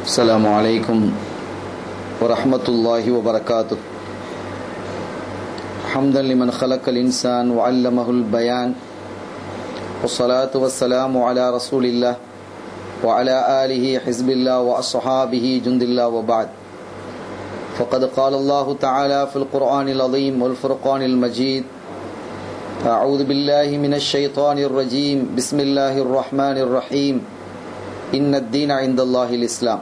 السلام عليكم ورحمة الله وبركاته حمدا لمن خلق الإنسان وعلمه البيان والصلاة والسلام على رسول الله وعلى آله حزب الله وأصحابه جند الله وبعد فقد قال الله تعالى في القرآن العظيم والفرقان المجيد أعوذ بالله من الشيطان الرجيم بسم الله الرحمن الرحيم إن الدين عند الله الإسلام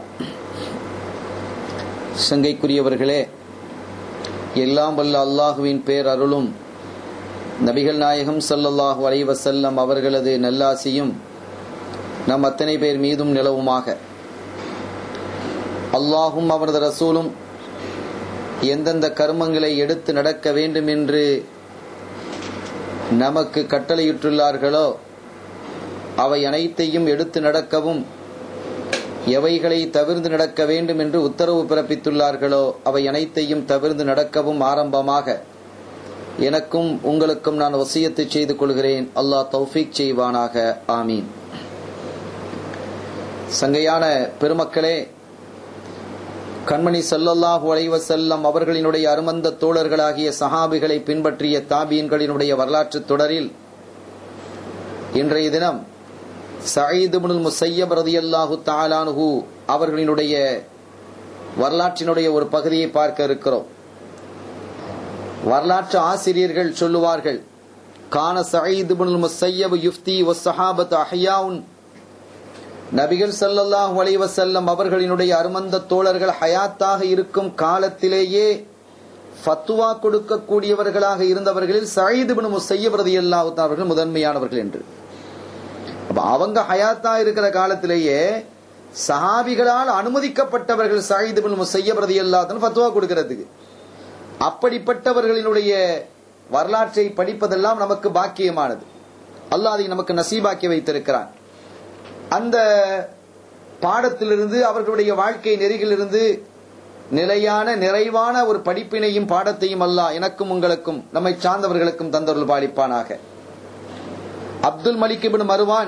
சங்கைக்குரியவர்களே எல்லாம் வல்ல அல்லாஹுவின் பேர் அருளும் நபிகள் நாயகம் சல்லல்லாஹு அலைஹி வஸல்லம் அவர்களது நல்லாசியும் நம் அத்தனை பேர் மீதும் நிலவுமாக அல்லாஹும் அவரது ரசூலும் எந்தெந்த கர்மங்களை எடுத்து நடக்க வேண்டும் என்று நமக்கு கட்டளையிட்டுள்ளார்களோ அவை அனைத்தையும் எடுத்து நடக்கவும் எவைகளை தவிர்ந்து நடக்க வேண்டும் என்று உத்தரவு பிறப்பித்துள்ளார்களோ அவை அனைத்தையும் தவிர்ந்து நடக்கவும் ஆரம்பமாக எனக்கும் உங்களுக்கும் நான் வசியத்தை செய்து கொள்கிறேன் அல்லாஹ் தௌஃபீக் செய்வானாக ஆமீன் சங்கையான பெருமக்களே கண்மணி சல்லல்லாஹு அலைவ செல்லம் அவர்களினுடைய அருமந்த தோழர்களாகிய சஹாபிகளை பின்பற்றிய தாபீன்களினுடைய வரலாற்று தொடரில் இன்றைய தினம் சயீது முனுல் முசையப் ரதியல்லாஹு தாலானுஹு அவர்களினுடைய வரலாற்றினுடைய ஒரு பகுதியை பார்க்க இருக்கிறோம் வரலாற்று ஆசிரியர்கள் சொல்லுவார்கள் கான சயீது முனுல் முசையப் யுஃப்தி வசஹாபத் அஹ்யாவுன் நபிகள் சல்லல்லாஹு அலைஹி வஸல்லம் அவர்களினுடைய அருமந்த தோழர்கள் ஹயாத்தாக இருக்கும் காலத்திலேயே ஃபத்துவா கொடுக்கக்கூடியவர்களாக இருந்தவர்களில் சயீது பின் முசையப் ரதியல்லாஹு அவர்கள் முதன்மையானவர்கள் என்று அப்ப அவங்க ஹயாத்தா இருக்கிற காலத்திலேயே சஹாபிகளால் அனுமதிக்கப்பட்டவர்கள் சயீது பின் முசையப் ரதியல்லாஹு ஃபத்துவா கொடுக்கிறதுக்கு அப்படிப்பட்டவர்களினுடைய வரலாற்றை படிப்பதெல்லாம் நமக்கு பாக்கியமானது அல்லாஹ் அதை நமக்கு நசீபாக்கி வைத்திருக்கிறான் அந்த பாடத்திலிருந்து அவர்களுடைய வாழ்க்கை நெறிகளிலிருந்து நிலையான நிறைவான ஒரு படிப்பினையும் பாடத்தையும் அல்ல எனக்கும் உங்களுக்கும் நம்மை சார்ந்தவர்களுக்கும் தந்தவர்கள் பாலிப்பானாக அப்துல் மலிக் இபின் மருவான்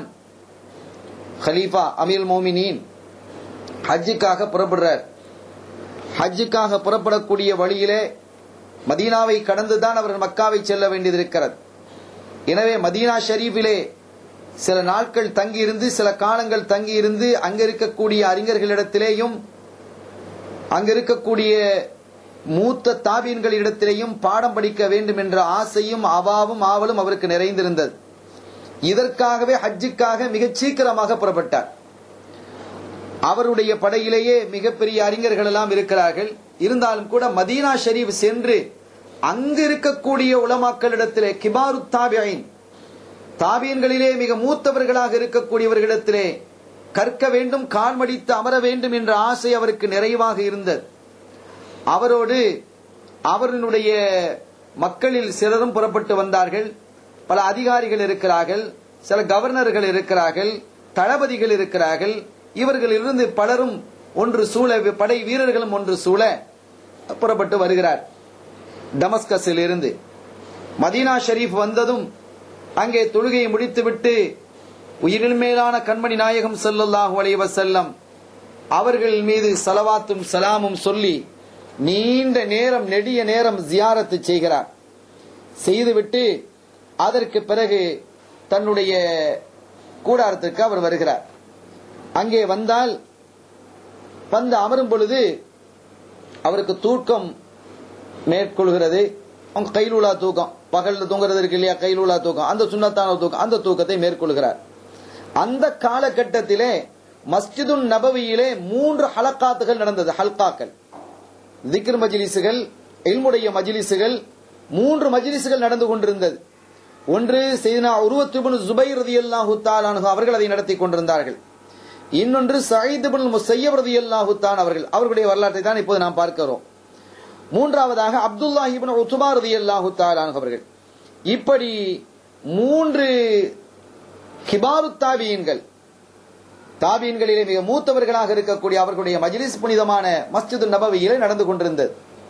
ஹலீஃபா அமீல் மோமினின் ஹஜ்ஜுக்காக புறப்படுறார் ஹஜ்ஜுக்காக புறப்படக்கூடிய வழியிலே மதீனாவை கடந்துதான் அவர் மக்காவை செல்ல வேண்டியது இருக்கிறது எனவே மதீனா ஷரீஃபிலே சில நாட்கள் தங்கியிருந்து சில காலங்கள் தங்கியிருந்து அங்க இருக்கக்கூடிய அறிஞர்களிடத்திலேயும் அங்க இருக்கக்கூடிய மூத்த தாபீன்களிடத்திலேயும் பாடம் படிக்க வேண்டும் என்ற ஆசையும் அவாவும் ஆவலும் அவருக்கு நிறைந்திருந்தது இதற்காகவே ஹஜ்ஜுக்காக மிகச் சீக்கிரமாக புறப்பட்டார் அவருடைய படையிலேயே மிகப்பெரிய அறிஞர்கள் எல்லாம் இருக்கிறார்கள் இருந்தாலும் கூட மதீனா ஷரீப் சென்று அங்கு இருக்கக்கூடிய உலமாக்களிடத்திலே கிபாரு தாபியின் தாபியன்களிலே மிக மூத்தவர்களாக இருக்கக்கூடியவர்களிடத்திலே கற்க வேண்டும் கால்மடித்து அமர வேண்டும் என்ற ஆசை அவருக்கு நிறைவாக இருந்தது அவரோடு அவர்களுடைய மக்களில் சிலரும் புறப்பட்டு வந்தார்கள் பல அதிகாரிகள் இருக்கிறார்கள் சில கவர்னர்கள் இருக்கிறார்கள் தளபதிகள் இருக்கிறார்கள் இவர்களிலிருந்து பலரும் ஒன்று சூழ படை வீரர்களும் ஒன்று சூழ புறப்பட்டு வருகிறார் டமஸ்கஸில் இருந்து மதீனா ஷரீப் வந்ததும் அங்கே தொழுகையை முடித்துவிட்டு உயிரின் மேலான கண்மணி நாயகம் சல்லல்லாஹு அலைஹி வஸல்லம் அவர்கள் மீது சலவாத்தும் சலாமும் சொல்லி நீண்ட நேரம் நெடிய நேரம் ஜியாரத்து செய்கிறார் செய்துவிட்டு அதற்கு பிறகு தன்னுடைய கூடாரத்திற்கு அவர் வருகிறார் அங்கே வந்தால் வந்து அமரும் பொழுது அவருக்கு தூக்கம் மேற்கொள்கிறது அவங்க கைலூலா தூக்கம் பகல்ல தூங்குறது இருக்கு இல்லையா கைலூலா தூக்கம் அந்த சுண்ணத்தான தூக்கம் அந்த தூக்கத்தை மேற்கொள்கிறார் அந்த காலகட்டத்திலே மஸ்ஜிதுன் நபவியிலே மூன்று ஹலக்காத்துகள் நடந்தது ஹல்காக்கள் திக்ர் மஜிலிசுகள் இல்முடைய மஜிலிசுகள் மூன்று மஜிலிசுகள் நடந்து கொண்டிருந்தது ஒன்று செய்தினா உருவத்துபுன் ஜுபைர் ரதி அல்லாஹு அவர்கள் அதை நடத்தி கொண்டிருந்தார்கள் இன்னொன்று சயீத் முசையப் ரதி அல்லாஹு அவர்கள் அவர்களுடைய வரலாற்றை தான் இப்போது நாம் பார்க்கிறோம் மூன்றாவதாக அப்துல்லா இபின் உத்துபா ரதி அல்லாஹு அவர்கள் இப்படி மூன்று கிபாரு தாபியன்கள் தாபியன்களிலே மிக மூத்தவர்களாக இருக்கக்கூடிய அவர்களுடைய மஜ்லிஸ் புனிதமான மஸ்ஜிது நபவியிலே நடந்து கொண்டிருந்தது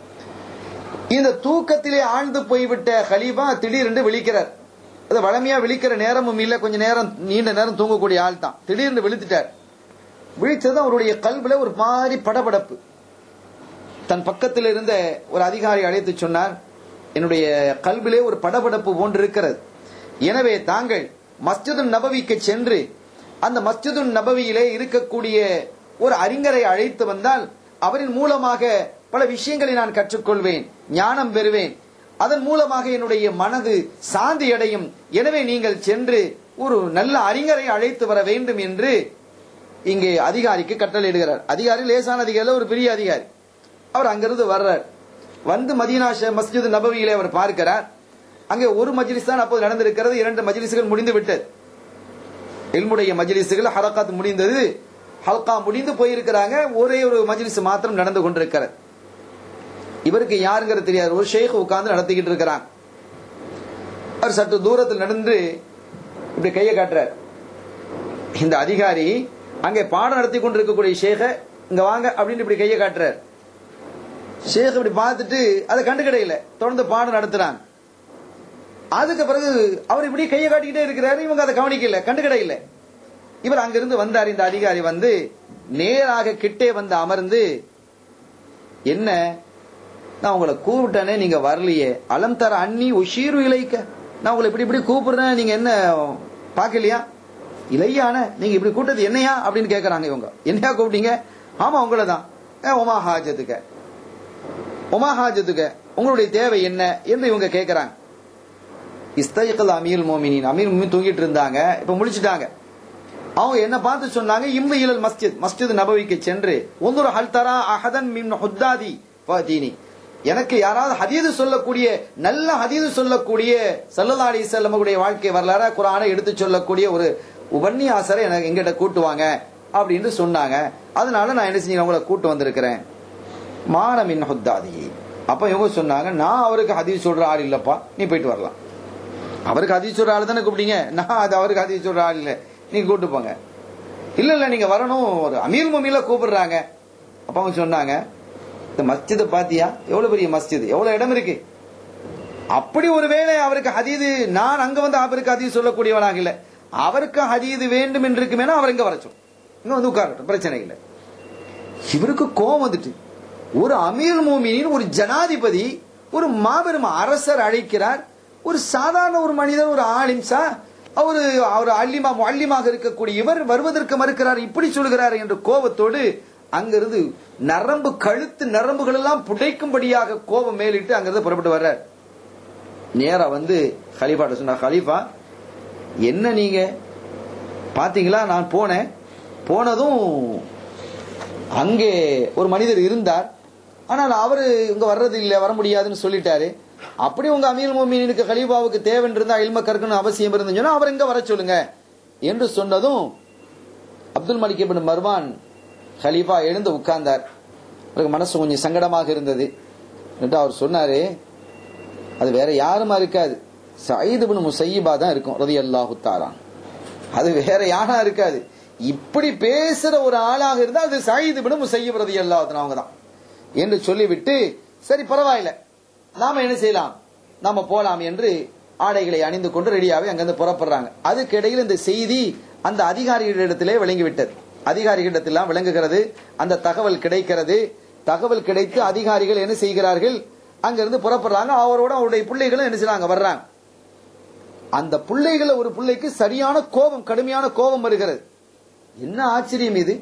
இந்த தூக்கத்திலே ஆழ்ந்து போய்விட்ட ஹலீஃபா திடீரென்று விழிக்கிறார் அது வளமையா விழிக்கிற நேரமும் இல்ல கொஞ்ச நேரம் நீண்ட நேரம் தூங்கக்கூடிய ஆள் தான் திடீர்னு விழித்துட்டார் விழித்தது அவருடைய கல்வில ஒரு மாதிரி படபடப்பு தன் பக்கத்தில் இருந்த ஒரு அதிகாரி அழைத்து சொன்னார் என்னுடைய கல்விலே ஒரு படபடப்பு போன்று இருக்கிறது எனவே தாங்கள் மஸ்ஜிது நபவிக்கு சென்று அந்த மஸ்ஜிது நபவியிலே இருக்கக்கூடிய ஒரு அறிஞரை அழைத்து வந்தால் அவரின் மூலமாக பல விஷயங்களை நான் கற்றுக்கொள்வேன் ஞானம் பெறுவேன் அதன் மூலமாக என்னுடைய மனது சாந்தி அடையும் எனவே நீங்கள் சென்று ஒரு நல்ல அறிஞரை அழைத்து வர வேண்டும் என்று இங்கே அதிகாரிக்கு கட்டளையிடுகிறார் அதிகாரி லேசான அதிகாரி ஒரு பெரிய அதிகாரி அவர் அங்கிருந்து வர்றார் வந்து மதீனா மஸ்ஜித் நபவியிலே அவர் பார்க்கிறார் அங்கே ஒரு மஜ்லிஸ் தான் அப்போது நடந்திருக்கிறது இரண்டு மஜ்லிஸ்கள் முடிந்து விட்டது இல்முடைய மஜ்லிஸ்கள் ஹரக்காத் முடிந்தது ஹல்கா முடிந்து போயிருக்கிறாங்க ஒரே ஒரு மஜ்லிஸ் மாத்திரம் நடந்து கொண்டிருக்கிறது இவருக்கு யாருங்கிறது தெரியாது ஒரு ஷேக் உட்கார்ந்து நடத்திக்கிட்டு இருக்கிறாங்க அவர் சற்று தூரத்தில் நடந்து இப்படி கையை காட்டுறார் இந்த அதிகாரி அங்கே பாடம் நடத்தி கொண்டிருக்கக்கூடிய ஷேக இங்க வாங்க அப்படின்னு இப்படி கையை காட்டுறார் ஷேக் இப்படி பார்த்துட்டு அதை கண்டுக்கிடையில தொடர்ந்து பாடம் நடத்துறாங்க அதுக்கு பிறகு அவர் இப்படி கையை காட்டிக்கிட்டே இருக்கிறாரு இவங்க அதை கவனிக்கல கண்டுக்கிடையில இவர் அங்கிருந்து வந்தார் இந்த அதிகாரி வந்து நேராக கிட்டே வந்து அமர்ந்து என்ன நான் உங்களை கூப்பிட்டேனே நீங்க வரலையே அலம் தர அண்ணி உஷீரு இலைக்க நான் உங்களை இப்படி இப்படி கூப்பிடுறேன் நீங்க என்ன பாக்கலையா இலையான நீங்க இப்படி கூட்டது என்னையா அப்படின்னு கேக்குறாங்க இவங்க என்னையா கூப்பிட்டீங்க ஆமா உங்களை தான் ஒமா ஹாஜத்துக்க ஒமா ஹாஜத்துக்க உங்களுடைய தேவை என்ன என்று இவங்க கேக்குறாங்க இஸ்தயக்கல் அமீர் மோமினின் அமீர் மோமின் தூங்கிட்டு இருந்தாங்க இப்ப முடிச்சிட்டாங்க அவங்க என்ன பார்த்து சொன்னாங்க இம்மு இலல் மஸ்ஜித் மஸ்ஜித் நபவிக்கு சென்று ஒன்று ஹல் தரா அஹதன் மின் ஹுத்தாதி ஃபதீனி எனக்கு யாராவது ஹதீது சொல்லக்கூடிய நல்ல ஹதீது சொல்லக்கூடிய சல்லல்லா அலி செல்லமுடைய வாழ்க்கை வரலாற குரானை எடுத்து சொல்லக்கூடிய ஒரு உபன்யாசரை எனக்கு எங்கிட்ட கூட்டுவாங்க அப்படின்னு சொன்னாங்க அதனால நான் என்ன செஞ்சேன் உங்களை கூட்டு வந்திருக்கிறேன் மானமின் ஹுத்தாதி அப்ப இவங்க சொன்னாங்க நான் அவருக்கு ஹதீஸ் சொல்ற ஆள் இல்லப்பா நீ போயிட்டு வரலாம் அவருக்கு ஹதீஸ் சொல்ற ஆள் தானே கூப்பிட்டீங்க நான் அது அவருக்கு ஹதீஸ் சொல்ற ஆள் இல்லை நீங்க கூட்டு போங்க இல்ல இல்ல நீங்க வரணும் ஒரு அமீர் மொமியில கூப்பிடுறாங்க அப்ப அவங்க சொன்னாங்க இந்த மஸ்ஜித பாத்தியா எவ்வளவு பெரிய மஸ்ஜித் எவ்வளவு இடம் இருக்கு அப்படி ஒருவேளை அவருக்கு ஹதீது நான் அங்க வந்து அவருக்கு ஹதீஸ் சொல்லக்கூடியவனாக இல்ல அவருக்கு ஹதீது வேண்டும் என்று இருக்குமேனா அவர் இங்க வர சொல்லு இங்க வந்து உட்காரட்டும் பிரச்சனை இல்லை இவருக்கு கோபம் வந்துட்டு ஒரு அமீர் மோமினின் ஒரு ஜனாதிபதி ஒரு மாபெரும் அரசர் அழைக்கிறார் ஒரு சாதாரண ஒரு மனிதர் ஒரு ஆலிம்சா அவரு அவர் அல்லிமா அல்லிமாக இருக்கக்கூடிய இவர் வருவதற்கு மறுக்கிறார் இப்படி சொல்கிறார் என்ற கோபத்தோடு அங்கிருந்து நரம்பு கழுத்து நரம்புகள் எல்லாம் புடைக்கும்படியாக கோபம் மேலிட்டு அங்கிருந்து புறப்பட்டு வர்றார் நேரா வந்து ஹலீஃபாட்ட சொன்னார் ஹலீஃபா என்ன நீங்க பாத்தீங்களா நான் போனேன் போனதும் அங்கே ஒரு மனிதர் இருந்தார் ஆனால் அவரு இங்க வர்றது இல்ல வர முடியாதுன்னு சொல்லிட்டாரு அப்படி உங்க அமீர் மோமினுக்கு கலீபாவுக்கு தேவன் இருந்தா இல்ம கற்கணும் அவசியம் இருந்துன்னு சொன்னா அவர் இங்க வர சொல்லுங்க என்று சொன்னதும் அப்துல் மலிக் இப்னு மர்வான் கலீஃபா எழுந்து உட்கார்ந்தார் அவருக்கு மனசு கொஞ்சம் சங்கடமாக இருந்தது എന്നിട്ട് அவர் சொன்னாரு அது வேற யாருமா இருக்காது சயீது பின் முசையிபா தான் இருக்கும் ரதி அல்லாஹு தாரான் அது வேற யாரா இருக்காது இப்படி பேசுற ஒரு ஆளாக இருந்தா அது சயீது பின் முசையிப் ரதி அல்லாஹு அவங்க தான் என்று சொல்லிவிட்டு சரி பரவாயில்ல நாம என்ன செய்யலாம் நாம போலாம் என்று ஆடைகளை அணிந்து கொண்டு ரெடியாவே அங்கிருந்து புறப்படுறாங்க அதுக்கு இடையில் இந்த செய்தி அந்த அதிகாரிகளிடத்திலே விளங்கிவிட்டது அதிகாரிகளிடத்திலாம் விளங்குகிறது அந்த தகவல் கிடைக்கிறது தகவல் கிடைத்து அதிகாரிகள் என்ன செய்கிறார்கள் அங்கிருந்து புறப்படுறாங்க அவரோட அவருடைய பிள்ளைகளும் என்ன செய்றாங்க வர்றாங்க அந்த பிள்ளைகள ஒரு பிள்ளைக்கு சரியான கோபம் கடுமையான கோபம் வருகிறது என்ன ஆச்சரியம் இது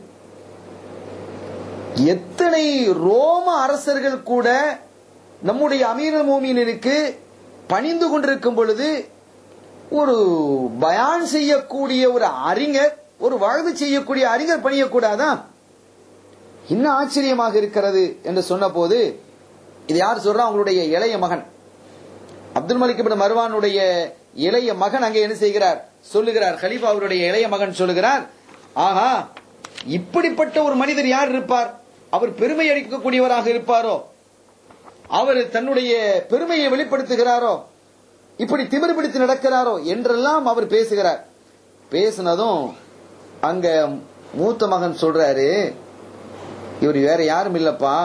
எத்தனை ரோம அரசர்கள் கூட நம்முடைய அமீரல் மோமியனுக்கு பணிந்து கொண்டிருக்கும் பொழுது ஒரு பயான் செய்யக்கூடிய ஒரு அறிஞர் ஒரு வாழ்வு செய்யக்கூடிய அறிஞர் பணியக்கூடாதா இன்னும் ஆச்சரியமாக இருக்கிறது என்று சொன்ன போது இது யார் சொல்றா அவங்களுடைய இளைய மகன் அப்துல் மலிக் இப்னு மர்வானுடைய இளைய மகன் அங்கே என்ன செய்கிறார் சொல்லுகிறார் கலீஃபா அவருடைய இளைய மகன் சொல்லுகிறார் ஆஹா இப்படிப்பட்ட ஒரு மனிதர் யார் இருப்பார் அவர் பெருமை அளிக்கக்கூடியவராக இருப்பாரோ அவர் தன்னுடைய பெருமையை வெளிப்படுத்துகிறாரோ இப்படி திமிரு பிடித்து நடக்கிறாரோ என்றெல்லாம் அவர் பேசுகிறார் பேசினதும் அங்க மூத்த மகன் சொல்றாரு இவர் வேற யாரும் இல்லப்பா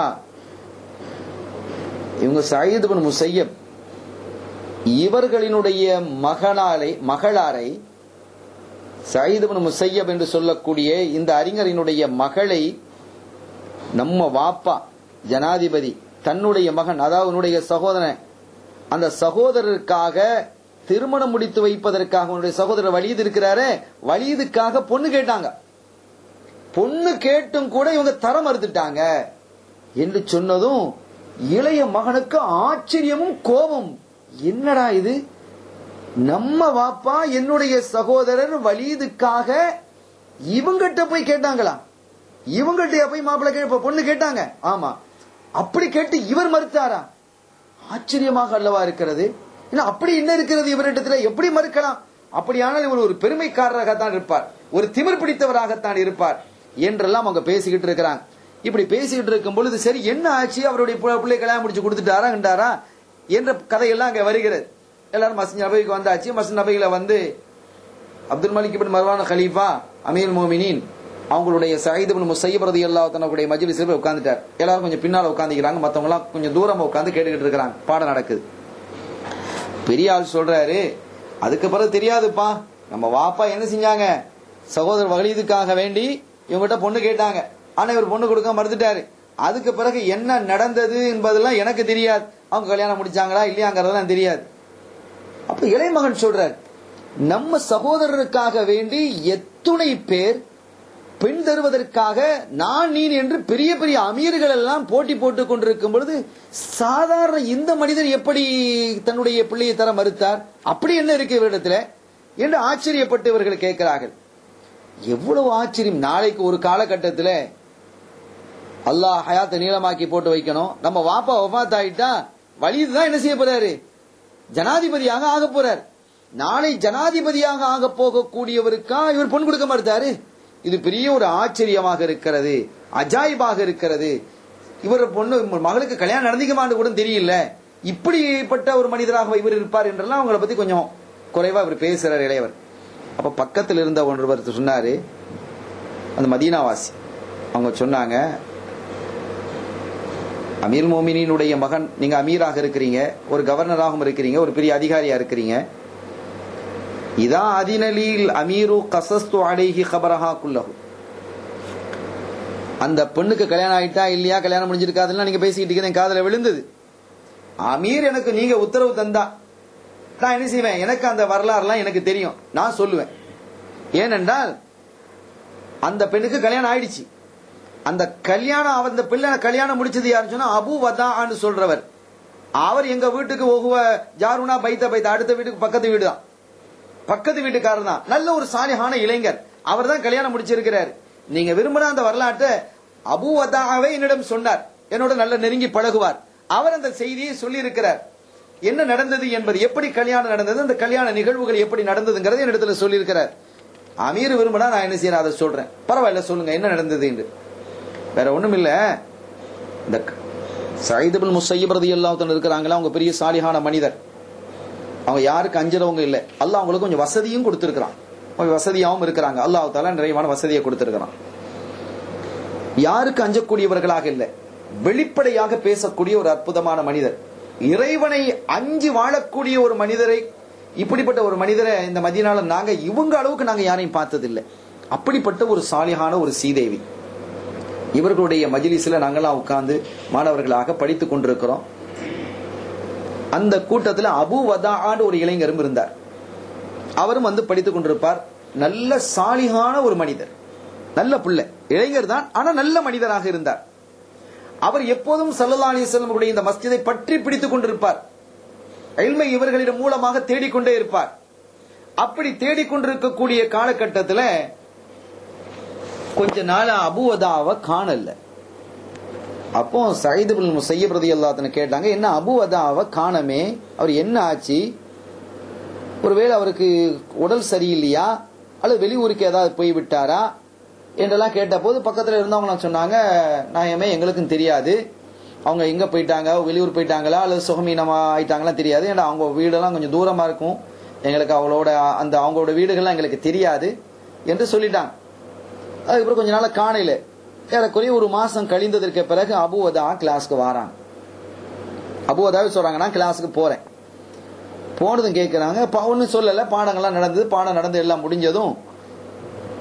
இவங்க சயீது பின் முசையப் இவர்களினுடைய மகனாரை மகளாரை சயீதுபின் முசையப் என்று சொல்லக்கூடிய இந்த அறிஞரினுடைய மகளை நம்ம வாப்பா ஜனாதிபதி தன்னுடைய மகன் அதாவது உன்னுடைய சகோதரன் அந்த சகோதரருக்காக திருமணம் முடித்து வைப்பதற்காக உன்னுடைய சகோதரர் வலிது இருக்கிறாரே வலிதுக்காக பொண்ணு கேட்டாங்க பொண்ணு கேட்டும் கூட இவங்க தர மறுத்துட்டாங்க என்று சொன்னதும் இளைய மகனுக்கு ஆச்சரியமும் கோபம் என்னடா இது நம்ம வாப்பா என்னுடைய சகோதரர் வலிதுக்காக இவங்கிட்ட போய் கேட்டாங்களா இவங்கள்ட்ட போய் மாப்பிள்ளை கே பொண்ணு கேட்டாங்க ஆமா அப்படி கேட்டு இவர் மறுத்தாரா ஆச்சரியமாக அல்லவா இருக்கிறது இல்ல அப்படி என்ன இருக்கிறது இவரிடத்துல எப்படி மறுக்கலாம் அப்படியானால் இவர் ஒரு பெருமைக்காரராகத்தான் இருப்பார் ஒரு திமிர் பிடித்தவராகத்தான் இருப்பார் என்றெல்லாம் அவங்க பேசிக்கிட்டு இருக்கிறாங்க இப்படி பேசிக்கிட்டு இருக்கும் பொழுது சரி என்ன ஆச்சு அவருடைய பு- பிள்ளை கல்யாணம் முடிச்சு கொடுத்துட்டாரா கண்டாரா என்ற கதையெல்லாம் அங்க வருகிறது எல்லாரும் மஸ்ஜித் நபைக்கு வந்தாச்சு மஸ்ஜித் நபையில வந்து அப்துல் மலிக் இப்னு மர்வான் கலீஃபா அமீர் மோமினின் அவங்களுடைய சயீத் இப்னு முசையப் ரலியல்லாஹு தன்னுடைய மஜ்லிஸ்ல போய் உட்கார்ந்துட்டார் எல்லாரும் கொஞ்சம் பின்னால உட்கார்ந்துக்கிறாங்க மத்தவங்க எல்லாம் கொஞ்சம் தூரமா உட்கார்ந்து கேட்டுக்கிட்டு இருக்காங்க பாடம் நடக்குது பெரிய ஆள் சொல்றாரு அதுக்கு பிறகு தெரியாதுப்பா நம்ம வாப்பா என்ன செஞ்சாங்க சகோதரர் வகலீதுக்காக வேண்டி இவங்ககிட்ட பொண்ணு கேட்டாங்க ஆனா இவர் பொண்ணு கொடுக்க மறுத்துட்டாரு அதுக்கு பிறகு என்ன நடந்தது என்பதெல்லாம் எனக்கு தெரியாது அவங்க கல்யாணம் முடிச்சாங்களா இல்லையாங்கிறதெல்லாம் தெரியாது அப்ப இளைமகன் சொல்றார் நம்ம சகோதரருக்காக வேண்டி எத்துணை பேர் பெண் தருவதற்காக நான் நீ என்று பெரிய பெரிய அமீர்கள் எல்லாம் போட்டி போட்டுக் கொண்டிருக்கும் பொழுது சாதாரண இந்த மனிதர் எப்படி தன்னுடைய பிள்ளையை தர மறுத்தார் அப்படி என்ன இருக்கு இவரிடத்துல என்று ஆச்சரியப்பட்டு இவர்கள் கேட்கிறார்கள் எவ்வளவு ஆச்சரியம் நாளைக்கு ஒரு காலகட்டத்தில் அல்லாஹ் ஹயாத்தை நீளமாக்கி போட்டு வைக்கணும் நம்ம வாப்பா ஒஃபாத் ஆயிட்டா வலிது தான் என்ன செய்ய போறாரு ஜனாதிபதியாக ஆக போறார் நாளை ஜனாதிபதியாக ஆக போகக்கூடியவருக்கா இவர் பொன் கொடுக்க மாட்டாரு இது பெரிய ஒரு ஆச்சரியமாக இருக்கிறது அஜாயிபாக இருக்கிறது இவர் பொண்ணு மகளுக்கு கல்யாணம் நடந்திக்குமான்னு கூட தெரியல இப்படிப்பட்ட ஒரு மனிதராக இவர் இருப்பார் என்றெல்லாம் அவங்கள பத்தி கொஞ்சம் குறைவா இவர் பேசுறார் இளையவர் அப்ப பக்கத்தில் இருந்த ஒருவர் சொன்னாரு அந்த மதீனாவாசி அவங்க சொன்னாங்க அமீர் மோமினினுடைய மகன் நீங்க அமீராக இருக்கிறீங்க ஒரு கவர்னராகவும் இருக்கிறீங்க ஒரு பெரிய அதிகாரியா இருக்கிறீங்க இதா அதினலில் அமீரு கசஸ்து அலைஹி கபரஹா குல்லஹு அந்த பெண்ணுக்கு கல்யாணம் ஆயிட்டா இல்லையா கல்யாணம் முடிஞ்சிருக்காதுன்னா நீங்க பேசிக்கிட்டு இருக்கீங்க, என் காதுல விழுந்தது அமீர் எனக்கு நீங்க உத்தரவு தந்தா நான் என்ன செய்வேன் எனக்கு அந்த வரலாறுலாம் எனக்கு தெரியும் நான் சொல்லுவேன் ஏனென்றால் அந்த பெண்ணுக்கு கல்யாணம் ஆயிடுச்சு அந்த கல்யாணம் அந்த பிள்ளை கல்யாணம் முடிச்சது யாருன்னு சொன்னா அபு வதான்னு சொல்றவர் அவர் எங்க வீட்டுக்கு ஒகுவ ஜாருனா பைத்த பைத்த அடுத்த வீட்டுக்கு பக்கத்து வீடு தான் பக்கத்து வீட்டுக்காரர் தான் நல்ல ஒரு சாலிஹான இளைஞர் அவர் தான் கல்யாணம் முடிச்சிருக்கிறார் நீங்க விரும்பின அந்த வரலாற்றை அபு வதாவே என்னிடம் சொன்னார் என்னோட நல்ல நெருங்கி பழகுவார் அவர் அந்த செய்தியை சொல்லி இருக்கிறார் என்ன நடந்தது என்பது எப்படி கல்யாணம் நடந்தது அந்த கல்யாண நிகழ்வுகள் எப்படி நடந்ததுங்கிறது என்னிடத்துல சொல்லி இருக்கிறார் அமீர் விரும்பினா நான் என்ன செய்யறேன் அதை சொல்றேன் பரவாயில்ல சொல்லுங்க என்ன நடந்தது என்று வேற ஒண்ணும் இல்ல இந்த சைதுபில் முசையப் ரதியல்லாஹு இருக்கிறாங்களா அவங்க பெரிய சாலிஹான மனிதர் அவங்க யாருக்கு அஞ்சுறவங்க இல்ல அல்லாஹ் அவங்களுக்கு கொஞ்சம் வசதியும் கொடுத்திருக்கிறான் கொஞ்சம் வசதியாகவும் இருக்கிறாங்க அல்லாஹ் தாலா நிறைவான வசதியை கொடுத்திருக்கிறான் யாருக்கு அஞ்சக்கூடியவர்களாக இல்ல வெளிப்படையாக பேசக்கூடிய ஒரு அற்புதமான மனிதர் இறைவனை அஞ்சு வாழக்கூடிய ஒரு மனிதரை இப்படிப்பட்ட ஒரு மனிதரை இந்த மதியனால நாங்க இவங்க அளவுக்கு நாங்க யாரையும் பார்த்ததில்லை அப்படிப்பட்ட ஒரு சாலிஹான ஒரு சீதேவி இவர்களுடைய மஜிலிஸ்ல நாங்கெல்லாம் உட்கார்ந்து மாணவர்களாக படித்துக் கொண்டிருக்கிறோம் அந்த கூட்டத்தில் அபு வதான்னு ஒரு இளைஞரும் இருந்தார் அவரும் வந்து படித்துக் கொண்டிருப்பார் நல்ல சாலிகான ஒரு மனிதர் நல்ல பிள்ளை இளைஞர் தான் ஆனா நல்ல மனிதராக இருந்தார் அவர் எப்போதும் சல்லல்லா அலிஸ்லமுடைய இந்த மஸ்ஜிதை பற்றி பிடித்துக் கொண்டிருப்பார் எல்மை இவர்களிடம் மூலமாக தேடிக்கொண்டே இருப்பார் அப்படி தேடிக்கொண்டிருக்கக்கூடிய காலகட்டத்தில் கொஞ்ச நாள் அபுவதாவை காணல அப்போ சயீது பின் முசையப் ரலியல்லாஹு கேட்டாங்க என்ன அபுவதாவை காணமே அவர் என்ன ஆச்சு ஒருவேளை அவருக்கு உடல் சரியில்லையா அல்லது வெளியூருக்கு ஏதாவது போய் விட்டாரா என்றெல்லாம் கேட்டபோது பக்கத்துல இருந்தவங்க சொன்னாங்க நாயமே எங்களுக்கும் தெரியாது அவங்க எங்க போயிட்டாங்க வெளியூர் போயிட்டாங்களா அல்லது சுகமீனமா ஆயிட்டாங்களா தெரியாது ஏன்னா அவங்க வீடெல்லாம் கொஞ்சம் தூரமா இருக்கும் எங்களுக்கு அவளோட அந்த அவங்களோட வீடுகள்லாம் எங்களுக்கு தெரியாது என்று சொல்லிட்டாங்க அதுக்கப்புறம் கொஞ்ச நாள் காணையில ஏறக்குறைய ஒரு மாசம் கழிந்ததற்கு பிறகு அபுவதா கிளாஸ்க்கு வராங்க அபுவதாவே சொல்றாங்க நான் கிளாஸுக்கு போறேன் போனதும் கேட்கிறாங்க ஒன்னும் சொல்லல பாடங்கள்லாம் நடந்தது பாடம் நடந்து எல்லாம் முடிஞ்சதும்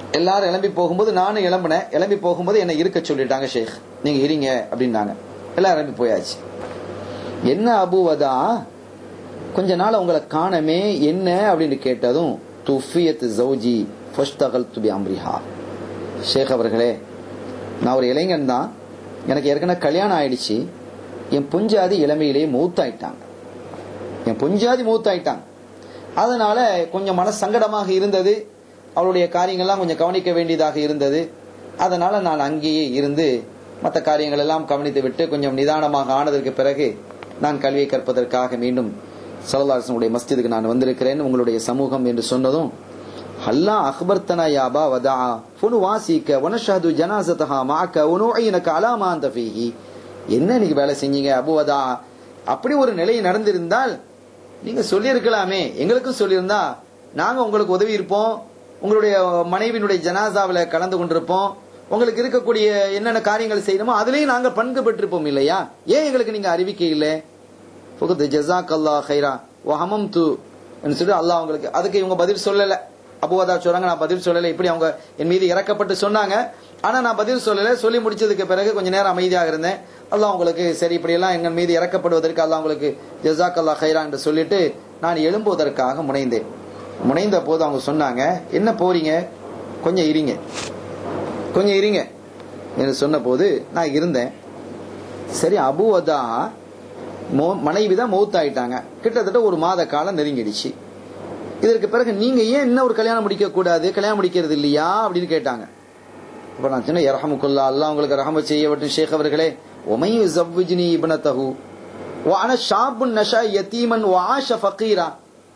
எல்லாரும் எழும்பி போகும்போது நானும் எழும்பினேன் எழும்பி போகும்போது என்னை இருக்க சொல்லிட்டாங்க ஷேக் நீங்க இருங்க அப்படின்னாங்க எல்லாம் எழும்பி போயாச்சு என்ன அபுவதா கொஞ்ச நாள் உங்களை காணமே என்ன அப்படின்னு கேட்டதும் துஃபியத் ஜௌஜி ஃபஸ்தகல் துபி அம்ரிஹா ஷேக் அவர்களே நான் ஒரு இளைஞன் தான் எனக்கு ஏற்கனவே கல்யாணம் ஆயிடுச்சு என் புஞ்சாதி இளமையிலேயே மூத்தாயிட்டாங்க என் புஞ்சாதி மூத்தாயிட்டாங்க அதனால கொஞ்சம் மன சங்கடமாக இருந்தது அவளுடைய காரியங்கள்லாம் கொஞ்சம் கவனிக்க வேண்டியதாக இருந்தது அதனால நான் அங்கேயே இருந்து மற்ற காரியங்கள் எல்லாம் கவனித்து விட்டு கொஞ்சம் நிதானமாக ஆனதற்கு பிறகு நான் கல்வியை கற்பதற்காக மீண்டும் சலதாசனுடைய மஸ்ஜிதுக்கு நான் வந்திருக்கிறேன் உங்களுடைய சமூகம் என்று சொன்னதும் அல்லா அக்பர்தனா யாபா வதா ஃபுனு வாசிக்க வனஷஹது ஜனாசதஹா மாக்க உனுஇனக அலாமா அந்த ஃபீஹி என்ன இன்னைக்கு வேலை செஞ்சீங்க அபுவதா அப்படி ஒரு நிலை நடந்திருந்தால் நீங்க சொல்லியிருக்கலாமே எங்களுக்கும் சொல்லியிருந்தா நாங்க உங்களுக்கு உதவி இருப்போம் உங்களுடைய மனைவியினுடைய ஜனாசாவில கலந்து கொண்டிருப்போம் உங்களுக்கு இருக்கக்கூடிய என்னென்ன காரியங்கள் செய்யணுமோ அதுலயும் நாங்க பங்கு பெற்றிருப்போம் இல்லையா ஏன் எங்களுக்கு நீங்க அறிவிக்கை இல்லை புகுது ஜசாக் அல்லா ஹைரா ஓ ஹமம் து சொல்லி அல்லாஹ் உங்களுக்கு அதுக்கு இவங்க பதில் சொல்லல அபுவதா சொல்றாங்க நான் பதில் சொல்லல இப்படி அவங்க என் மீது இறக்கப்பட்டு சொன்னாங்க ஆனா நான் பதில் சொல்லல சொல்லி முடிச்சதுக்கு பிறகு கொஞ்ச நேரம் அமைதியாக இருந்தேன் அல்லாஹ் உங்களுக்கு சரி இப்படி எல்லாம் எங்கள் மீது இறக்கப்படுவதற்கு அல்லாஹ் உங்களுக்கு ஜசாக் அல்லா ஹைரா என்று சொல்லிட்டு நான் எழும்புவதற்காக முனைந்தேன் முனைந்த போது அவங்க சொன்னாங்க என்ன போறீங்க கொஞ்சம் இருங்க கொஞ்சம் இருங்க என்று சொன்ன போது நான் இருந்தேன் சரி அபுவதா மனைவி தான் மௌத்தாயிட்டாங்க கிட்டத்தட்ட ஒரு மாத காலம் நெருங்கிடுச்சு இதற்கு பிறகு நீங்க ஏன் இன்னும் ஒரு கல்யாணம் முடிக்க கூடாது கல்யாணம் முடிக்கிறது இல்லையா அப்படின்னு கேட்டாங்க அப்ப நான் சொன்னேன் இரஹமுக்குல்லா அல்லாஹ் உங்களுக்கு ரஹம செய்யவட்டும் ஷேக் அவர்களே ஒமையு ஜவ்விஜ்னி இப்னதஹு வான ஷாபுன் நஷா யதீமன் வாஷ ஃபகீரா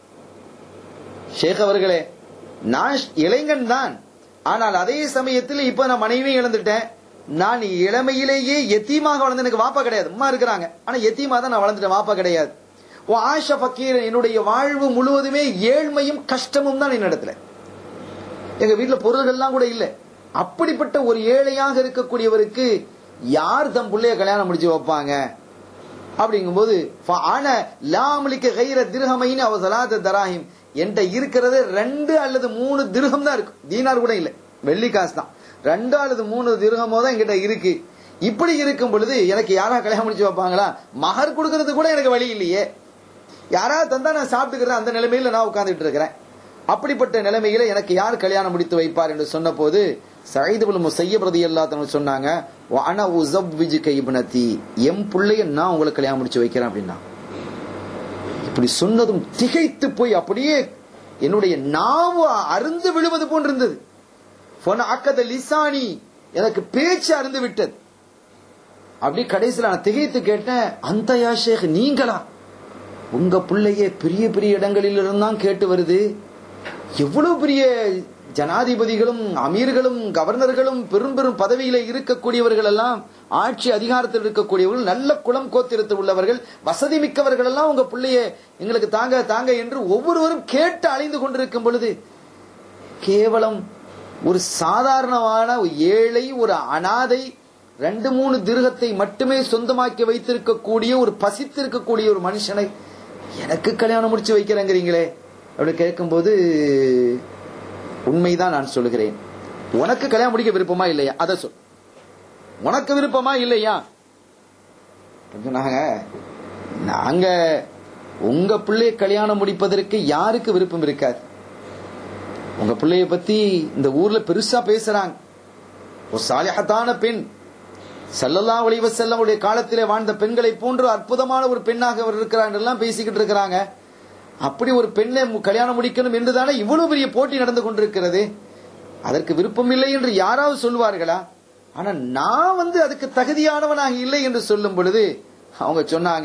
ஷேக் அவர்களே நான் இளைஞன் தான் ஆனால் அதே சமயத்தில் இப்ப நான் மனைவியும் இழந்துட்டேன் நான் இளமையிலேயே எத்தீமாக வளர்ந்து எனக்கு வாப்பா கிடையாது அம்மா இருக்கிறாங்க ஆனா எத்தீமா தான் நான் வளர்ந்துட்டேன் வாப்பா கிடையாது ஓ ஆஷா ஃபக்கீர் என்னுடைய வாழ்வு முழுவதுமே ஏழ்மையும் கஷ்டமும் தான் என்னிடத்துல எங்க வீட்டுல பொருள்கள்லாம் கூட இல்ல அப்படிப்பட்ட ஒரு ஏழையாக இருக்கக்கூடியவருக்கு யார் தம் பிள்ளைய கல்யாணம் முடிச்சு வைப்பாங்க அப்படிங்கும்போது லாமலிக்க கைர திருஹமைன்னு அவ சலாத தராஹிம் என்கிட்ட இருக்கிறது ரெண்டு அல்லது மூணு திருகம் தான் இருக்கும் தீனார் கூட இல்ல வெள்ளி காசு தான் ரெண்டு அல்லது மூணு திருகமோ தான் என்கிட்ட இருக்கு இப்படி இருக்கும் பொழுது எனக்கு யாரா கல்யாணம் முடிச்சு வைப்பாங்களா மகர் கொடுக்கறது கூட எனக்கு வழி இல்லையே யாராவது தந்தா நான் சாப்பிட்டுக்கிறேன் அந்த நிலைமையில நான் உட்கார்ந்துட்டு இருக்கிறேன் அப்படிப்பட்ட நிலைமையில எனக்கு யார் கல்யாணம் முடித்து வைப்பார் என்று சொன்ன போது சைதுபுல் முசைய பிரதி எல்லா சொன்னாங்க அன உசப்விஜு கைபனத்தி எம் பிள்ளைய நான் உங்களுக்கு கல்யாணம் முடிச்சு வைக்கிறேன் அப்படின்னா இப்படி சொன்னதும் திகைத்து போய் அப்படியே என்னுடைய நாவு அருந்து விழுவது போன்றிருந்தது அக்கத லிசானி எனக்கு பேச்சு அருந்து விட்டது அப்படி கடைசியில் நான் திகைத்து கேட்டேன் அந்த யாஷேக் நீங்களா உங்க பிள்ளையே பெரிய பெரிய இடங்களில் இருந்தான் கேட்டு வருது எவ்வளவு பெரிய ஜனாதிபதிகளும் அமீர்களும் கவர்னர்களும் பெரும் பெரும் பதவியில இருக்கக்கூடியவர்கள் எல்லாம் ஆட்சி அதிகாரத்தில் இருக்கக்கூடியவர்கள் நல்ல குளம் கோத்திரத்தில் உள்ளவர்கள் வசதி மிக்கவர்கள் எல்லாம் உங்க பிள்ளைய எங்களுக்கு தாங்க தாங்க என்று ஒவ்வொருவரும் கேட்டு அழிந்து கொண்டிருக்கும் பொழுது கேவலம் ஒரு சாதாரணமான ஏழை ஒரு அனாதை ரெண்டு மூணு திருகத்தை மட்டுமே சொந்தமாக்கி வைத்திருக்கக்கூடிய ஒரு பசித்திருக்கக்கூடிய ஒரு மனுஷனை எனக்கு கல்யாணம் முடிச்சு வைக்கிறேங்கிறீங்களே அப்படி கேட்கும்போது உண்மைதான் நான் சொல்லுகிறேன் உனக்கு கல்யாணம் முடிக்க விருப்பமா இல்லையா அத சொல் உனக்கு விருப்பமா இல்லையா நாங்க நாங்க உங்க பிள்ளைய கல்யாணம் முடிப்பதற்கு யாருக்கு விருப்பம் இருக்காது உங்க பிள்ளைய பத்தி இந்த ஊர்ல பெருசா பேசுறாங்க ஒரு சாலிஹத்தான பெண் சல்லல்லா ஒளிவ செல்லமுடைய காலத்திலே வாழ்ந்த பெண்களை போன்று அற்புதமான ஒரு பெண்ணாக அவர் இருக்கிறார் எல்லாம் பேசிக்கிட்டு இருக்கிறாங்க அப்படி ஒரு பெண்ணை கல்யாணம் முடிக்கணும் என்றுதானே இவ்வளவு பெரிய போட்டி நடந்து கொண்டிருக்கிறது அதற்கு விருப்பம் இல்லை என்று யாராவது சொல்வார்களா ஆனா நான் வந்து அதுக்கு தகுதியானவனாக இல்லை என்று சொல்லும் பொழுது அவங்க சொன்னாங்க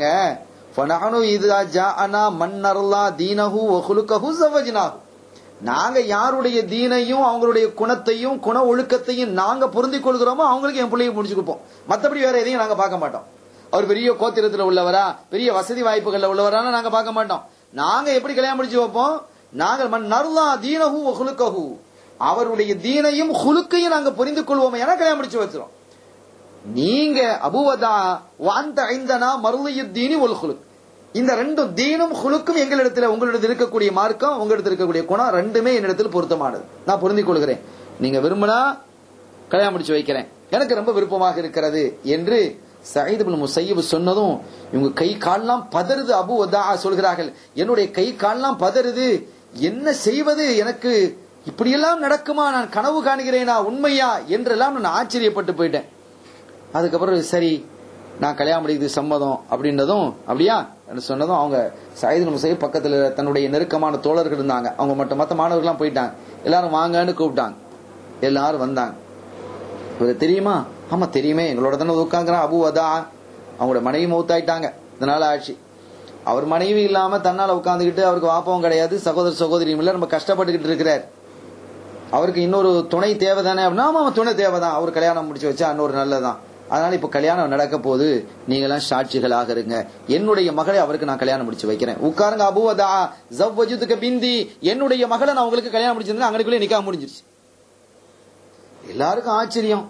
நாங்க யாருடைய தீனையும் அவங்களுடைய குணத்தையும் குண ஒழுக்கத்தையும் நாங்க பொருந்திக் கொள்கிறோமோ அவங்களுக்கு என் பிள்ளைய முடிச்சு கொடுப்போம் மத்தபடி வேற எதையும் நாங்க பார்க்க மாட்டோம் அவர் பெரிய கோத்திரத்துல உள்ளவரா பெரிய வசதி வாய்ப்புகள்ல உள்ளவரான நாங்க பார்க்க மாட்டோம் நாங்க எப்படி கல்யாணம் முடிச்சு வைப்போம் நாங்கள் நருளா தீனஹு ஹுலுக்கஹு அவருடைய தீனையும் ஹுலுக்கையும் நாங்க புரிந்து கொள்வோம் என கல்யாணம் முடிச்சு வச்சிரும் நீங்க அபுவதா வாந்த ஐந்தனா மருளையுத்தீனி ஒல் ஹுலுக் இந்த ரெண்டும் தீனும் ஹுலுக்கும் எங்களிடத்துல உங்களிடத்தில் இருக்கக்கூடிய மார்க்கம் உங்களிடத்தில் இருக்கக்கூடிய குணம் ரெண்டுமே என்னிடத்தில் பொருத்தமானது நான் பொருந்திக் கொள்கிறேன் நீங்க விரும்பினா கல்யாணம் முடிச்சு வைக்கிறேன் எனக்கு ரொம்ப விருப்பமாக இருக்கிறது என்று சயீத் இப்னு முசையப் சொன்னதும் இவங்க கை கால்லாம் பதறுது அபு வதா சொல்கிறார்கள் என்னுடைய கை கால்லாம் பதறுது என்ன செய்வது எனக்கு இப்படியெல்லாம் நடக்குமா நான் கனவு காணுகிறேனா உண்மையா என்றெல்லாம் நான் ஆச்சரியப்பட்டு போயிட்டேன் அதுக்கப்புறம் சரி நான் கல்யாணம் முடிக்கிறது சம்மதம் அப்படின்னதும் அப்படியா என்று சொன்னதும் அவங்க சயீத் முசையப் பக்கத்துல தன்னுடைய நெருக்கமான தோழர்கள் இருந்தாங்க அவங்க மட்டும் மற்ற மாணவர்கள்லாம் போயிட்டாங்க எல்லாரும் வாங்கன்னு கூப்பிட்டாங்க எல்லாரும் வந்தாங்க இவருக்கு தெரியுமா ஆமா தெரியுமே எங்களோட தானே உட்காந்துறான் அபு அதா அவங்களோட மனைவி மௌத்தாயிட்டாங்க இதனால ஆச்சு அவர் மனைவி இல்லாம தன்னால உட்காந்துக்கிட்டு அவருக்கு வாப்பவும் கிடையாது சகோதர சகோதரியும் இல்ல ரொம்ப கஷ்டப்பட்டுக்கிட்டு இருக்கிறார் அவருக்கு இன்னொரு துணை தேவைதானே அப்படின்னா ஆமா துணை தேவைதான் அவர் கல்யாணம் முடிச்சு வச்சா இன்னொரு நல்லதான் அதனால இப்ப கல்யாணம் நடக்க போது நீங்க எல்லாம் சாட்சிகளாக இருங்க என்னுடைய மகளை அவருக்கு நான் கல்யாணம் முடிச்சு வைக்கிறேன் உட்காருங்க அபுவதா ஜவ்வஜுதுக்கு பிந்தி என்னுடைய மகளை நான் உங்களுக்கு கல்யாணம் முடிச்சிருந்தேன் அங்கனுக்குள்ளே நிக்கா முடிஞ்சிருச்சு எல்லாருக்கும் ஆச்சரியம்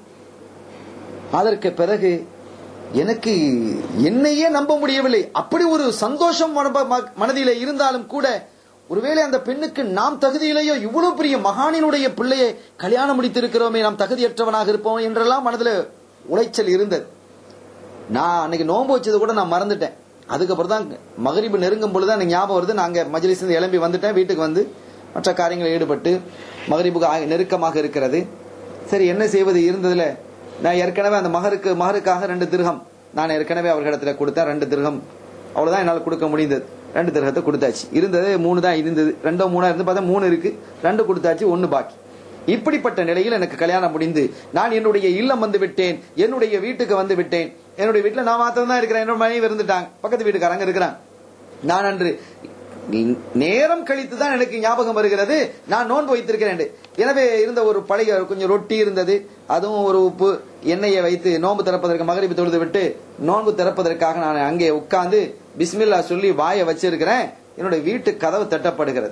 அதற்கு பிறகு எனக்கு என்னையே நம்ப முடியவில்லை அப்படி ஒரு சந்தோஷம் மனதிலே இருந்தாலும் கூட ஒருவேளை அந்த பெண்ணுக்கு நாம் தகுதியிலேயோ இவ்வளவு பெரிய மகானினுடைய பிள்ளையை கல்யாணம் முடித்திருக்கிறோமே நாம் தகுதியற்றவனாக இருப்போம் என்றெல்லாம் மனதில் உளைச்சல் இருந்தது நான் அன்னைக்கு நோன்பு வச்சது கூட நான் மறந்துட்டேன் அதுக்கப்புறம் தான் மகரிபு நெருங்கும் பொழுது எனக்கு ஞாபகம் வருது நாங்க மஜ்லிஸ் எழும்பி வந்துட்டேன் வீட்டுக்கு வந்து மற்ற காரியங்களில் ஈடுபட்டு மகரிபுக்கு நெருக்கமாக இருக்கிறது சரி என்ன செய்வது இருந்ததுல நான் ஏற்கனவே அந்த மகருக்கு மகருக்காக ரெண்டு திருகம் நான் ஏற்கனவே அவர்களிடத்துல கொடுத்தேன் ரெண்டு திருகம் அவ்வளவுதான் என்னால் கொடுக்க முடிந்தது ரெண்டு திருகத்தை கொடுத்தாச்சு இருந்தது மூணு தான் இருந்தது ரெண்டோ மூணா இருந்து பார்த்தா மூணு இருக்கு ரெண்டு கொடுத்தாச்சு ஒன்னு பாக்கி இப்படிப்பட்ட நிலையில் எனக்கு கல்யாணம் முடிந்து நான் என்னுடைய இல்லம் வந்து விட்டேன் என்னுடைய வீட்டுக்கு வந்து விட்டேன் என்னுடைய வீட்டுல நான் மாத்திரம் தான் இருக்கிறேன் என்னோட மனைவி இருந்துட்டாங்க பக்கத்து வீட்டுக்காரங்க இருக்கிறான் நான் அன்று நேரம் கழித்து தான் எனக்கு ஞாபகம் வருகிறது நான் நோன்பு வைத்திருக்கிறேன் எனவே இருந்த ஒரு பழைய கொஞ்சம் ரொட்டி இருந்தது அதுவும் ஒரு உப்பு எண்ணெயை வைத்து நோன்பு திறப்பதற்கு மகரிப்பு தொழுது விட்டு நோன்பு திறப்பதற்காக நான் அங்கே உட்கார்ந்து பிஸ்மில்லா சொல்லி வாயை வச்சிருக்கிறேன் என்னுடைய வீட்டு கதவு தட்டப்படுகிறது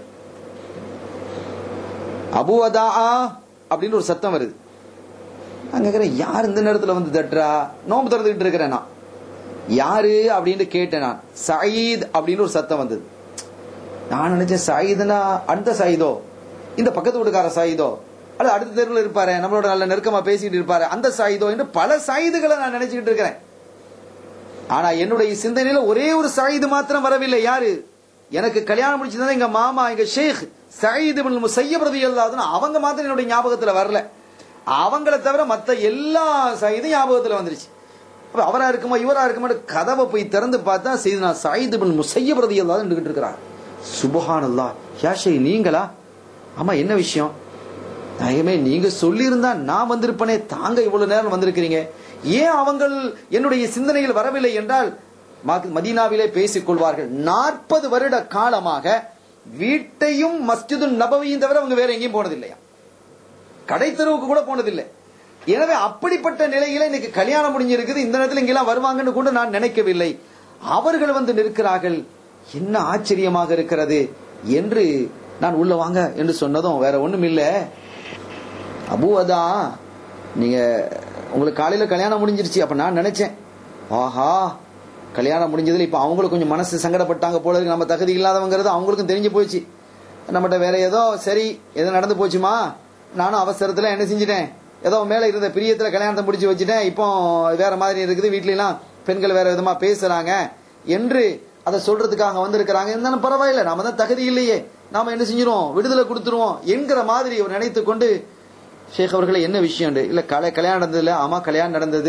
அபுவதா அப்படின்னு ஒரு சத்தம் வருது நான் கேக்குறேன் யார் இந்த நேரத்துல வந்து தட்டுறா நோன்பு திறந்துகிட்டு இருக்கிறேன் நான் யாரு அப்படின்னு கேட்டேன் நான் சயீத் அப்படின்னு ஒரு சத்தம் வந்தது நான் நினைச்சேன் சாயிதுனா அந்த சாயிதோ இந்த பக்கத்து வீட்டுக்கார சாயிதோ அல்ல அடுத்த தெருவில் இருப்பாரு நம்மளோட நல்ல நெருக்கமா பேசிட்டு இருப்பாரு அந்த சாயிதோ என்று பல சாயுதுகளை நான் நினைச்சுக்கிட்டு இருக்கிறேன் ஆனா என்னுடைய சிந்தனையில ஒரே ஒரு சாயுது மாத்திரம் வரவில்லை யாரு எனக்கு கல்யாணம் முடிச்சது எங்க மாமா எங்க ஷேக் சயீது செய்ய பிரதி இல்லாதுன்னு அவங்க மாத்திரம் என்னுடைய ஞாபகத்துல வரல அவங்கள தவிர மத்த எல்லா சயீதும் ஞாபகத்துல வந்துருச்சு அவரா இருக்குமா இவரா இருக்குமா கதவை போய் திறந்து பார்த்தா செய்து நான் சயீது பின் முசைய பிரதி இல்லாத இருக்கிறார் சுபஹானல்லா யாஷை நீங்களா ஆமா என்ன விஷயம் நயமே நீங்க சொல்லியிருந்தா நான் வந்திருப்பனே தாங்க இவ்வளவு நேரம் வந்திருக்கிறீங்க ஏன் அவங்கள் என்னுடைய சிந்தனையில் வரவில்லை என்றால் மதீனாவிலே பேசிக் கொள்வார்கள் நாற்பது வருட காலமாக வீட்டையும் மஸ்ஜிது நபவியும் தவிர அவங்க வேற எங்கேயும் போனதில்லையா கடை தெருவுக்கு கூட போனதில்லை எனவே அப்படிப்பட்ட நிலையில இன்னைக்கு கல்யாணம் முடிஞ்சிருக்குது இந்த நேரத்தில் இங்கெல்லாம் வருவாங்கன்னு கூட நான் நினைக்கவில்லை அவர்கள் வந்து நிற்கிறார்கள் என்ன ஆச்சரியமாக இருக்கிறது என்று நான் உள்ள வாங்க என்று சொன்னதும் வேற ஒண்ணும் இல்ல அபுவதா நீங்க உங்களுக்கு காலையில கல்யாணம் முடிஞ்சிருச்சு அப்ப நான் நினைச்சேன் ஆஹா கல்யாணம் முடிஞ்சதுல இப்ப அவங்களுக்கு கொஞ்சம் மனசு சங்கடப்பட்டாங்க போல இருக்கு நம்ம தகுதி இல்லாதவங்கிறது அவங்களுக்கும் தெரிஞ்சு போச்சு நம்மகிட்ட வேற ஏதோ சரி ஏதோ நடந்து போச்சுமா நானும் அவசரத்துல என்ன செஞ்சிட்டேன் ஏதோ மேல இருந்த பிரியத்துல கல்யாணத்தை முடிச்சு வச்சுட்டேன் இப்போ வேற மாதிரி இருக்குது வீட்ல எல்லாம் பெண்கள் வேற விதமா பேசுறாங்க என்று அதை சொல்றதுக்காக வந்திருக்கிறாங்க இருந்தாலும் பரவாயில்ல நாம தான் தகுதி இல்லையே நாம என்ன செஞ்சிருவோம் விடுதலை கொடுத்துருவோம் என்கிற மாதிரி அவர் நினைத்து கொண்டு ஷேக் அவர்களை என்ன விஷயம் இல்ல கலை கல்யாணம் நடந்ததுல ஆமா கல்யாணம் நடந்தது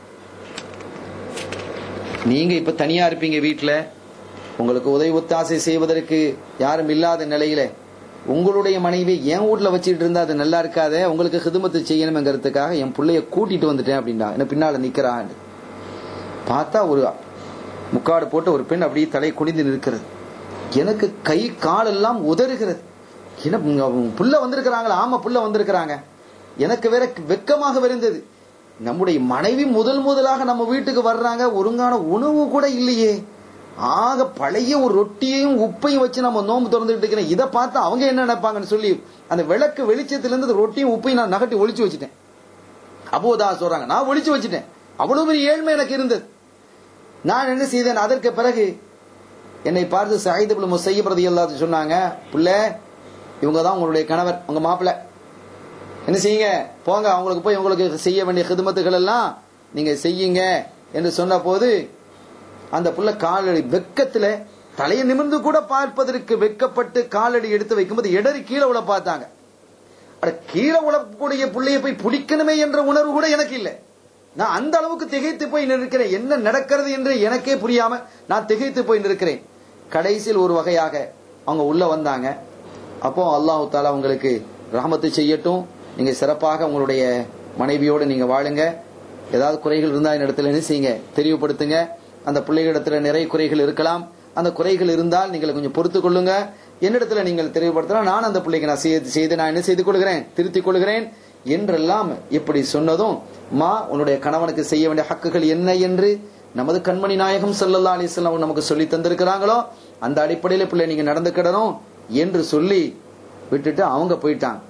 நீங்க இப்ப தனியா இருப்பீங்க வீட்டுல உங்களுக்கு உதவி ஒத்தாசை செய்வதற்கு யாரும் இல்லாத நிலையில உங்களுடைய மனைவி என் வீட்ல வச்சுட்டு இருந்தா அது நல்லா இருக்காதே உங்களுக்கு ஹிதுமத்து செய்யணுங்கிறதுக்காக என் பிள்ளைய கூட்டிட்டு வந்துட்டேன் அப்படின்னா என்ன பின்னால நிக்கிறான் பார்த்தா ஒரு முக்காடு போட்டு ஒரு பெண் அப்படியே தலை குனிந்து நிற்கிறது எனக்கு கை கால் எல்லாம் உதறுகிறது என்ன புள்ள வந்திருக்கிறாங்களா ஆமா புள்ள வந்திருக்கிறாங்க எனக்கு வேற வெக்கமாக இருந்தது நம்முடைய மனைவி முதல் முதலாக நம்ம வீட்டுக்கு வர்றாங்க ஒழுங்கான உணவு கூட இல்லையே ஆக பழைய ஒரு ரொட்டியையும் உப்பையும் வச்சு நம்ம நோம்பு திறந்துட்டு இருக்கிறேன் இதை பார்த்து அவங்க என்ன நினைப்பாங்கன்னு சொல்லி அந்த விளக்கு வெளிச்சத்திலிருந்து ரொட்டியும் உப்பையும் நான் நகட்டி ஒழிச்சு வச்சுட்டேன் அப்போதா சொல்றாங்க நான் ஒழிச்சு வச்சுட்டேன் அவ்வளவு பெரிய ஏழ்மை எனக்கு இருந்தது நான் என்ன செய்தேன் அதற்கு பிறகு என்னை பார்த்து சாயிதபுல் முசைய பிரதி எல்லாத்தையும் சொன்னாங்க புள்ள இவங்க தான் உங்களுடைய கணவர் உங்க மாப்பிள்ள என்ன செய்யுங்க போங்க அவங்களுக்கு போய் உங்களுக்கு செய்ய வேண்டிய ஹிதமத்துகள் எல்லாம் நீங்க செய்யுங்க என்று சொன்ன போது அந்த புள்ள காலடி வெக்கத்துல தலையை நிமிர்ந்து கூட பார்ப்பதற்கு வெக்கப்பட்டு காலடி எடுத்து வைக்கும்போது இடறி கீழே உள்ள பார்த்தாங்க அட கீழே உழக்கூடிய புள்ளைய போய் பிடிக்கணுமே என்ற உணர்வு கூட எனக்கு இல்லை நான் அந்த அளவுக்கு திகைத்து போய் நிற்கிறேன் என்ன நடக்கிறது என்று எனக்கே புரியாம நான் திகைத்து போய் நிற்கிறேன் கடைசியில் ஒரு வகையாக அவங்க உள்ள வந்தாங்க அப்போ அல்லாஹு தாலா உங்களுக்கு ரஹமத்து செய்யட்டும் நீங்க சிறப்பாக உங்களுடைய மனைவியோடு நீங்க வாழுங்க ஏதாவது குறைகள் இருந்தா இந்த இடத்துல என்ன செய்யுங்க தெளிவுபடுத்துங்க அந்த பிள்ளைகளிடத்துல நிறைய குறைகள் இருக்கலாம் அந்த குறைகள் இருந்தால் நீங்கள் கொஞ்சம் பொறுத்து கொள்ளுங்க என்னிடத்துல நீங்கள் தெளிவுபடுத்தலாம் நான் அந்த பிள்ளைக்கு நான் செய்து செய்து நான் என்ன செய்து கொள்கிறேன் திருத்திக் கொள்கிறேன் என்றெல்லாம் இப்படி சொன்னதும் மா உன்னுடைய கணவனுக்கு செய்ய வேண்டிய ஹக்குகள் என்ன என்று நமது கண்மணி நாயகம் ஸல்லல்லாஹு அலைஹி வஸல்லம் நமக்கு சொல்லி தந்திருக்கிறாங்களோ அந்த அடிப்படையில பிள்ளை நீங்க நடந்துக்கிடணும் என்று சொல்லி விட்டுட்டு அவங்க போயிட்டாங்க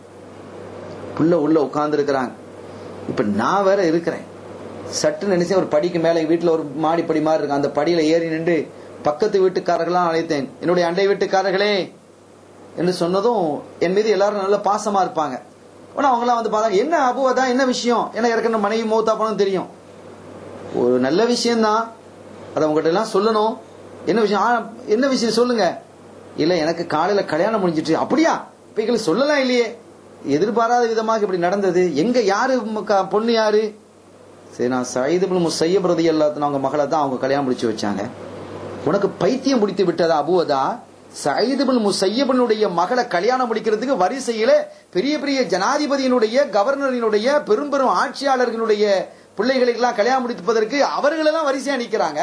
புள்ள உள்ள உட்கார்ந்து இருக்கிறாங்க இப்ப நான் வேற இருக்கிறேன் சட்டு நினைச்சேன் ஒரு படிக்கு மேல எங்க வீட்டுல ஒரு மாடி படி மாதிரி இருக்கு அந்த படியில ஏறி நின்று பக்கத்து வீட்டுக்காரர்களாம் அழைத்தேன் என்னுடைய அண்டை வீட்டுக்காரர்களே என்று சொன்னதும் என் மீது எல்லாரும் நல்ல பாசமா இருப்பாங்க ஆனா அவங்களாம் வந்து பார்த்தாங்க என்ன அபுவதா என்ன விஷயம் ஏன்னா எனக்கு மனைவி மூத்தா போனோம் தெரியும் ஒரு நல்ல விஷயம்தான் அதை உங்ககிட்ட எல்லாம் சொல்லணும் என்ன விஷயம் ஆ, என்ன விஷயம் சொல்லுங்க இல்ல எனக்கு காலையில கல்யாணம் முடிஞ்சிட்டு அப்படியா இப்ப எங்களுக்கு சொல்லலாம் இல்லையே எதிர்பாராத விதமாக இப்படி நடந்தது எங்க யாரு ம- க- பொண்ணு யாரு சரி நான் சைதுபுல் முசையப் ரதி எல்லாத்தின அவங்க மகளை தான் அவங்க கல்யாணம் முடிச்சு வச்சாங்க உனக்கு பைத்தியம் முடித்து விட்டதா அபுவதா சைதுபுல் முசையபனுடைய மகளை கல்யாணம் முடிக்கிறதுக்கு வரிசையில பெரிய பெரிய ஜனாதிபதியினுடைய கவர்னரினுடைய பெரும் பெரும் ஆட்சியாளர்களுடைய பிள்ளைகளுக்கெல்லாம் கல்யாணம் முடிப்பதற்கு அவர்களெல்லாம் வரிசையா நிக்கிறாங்க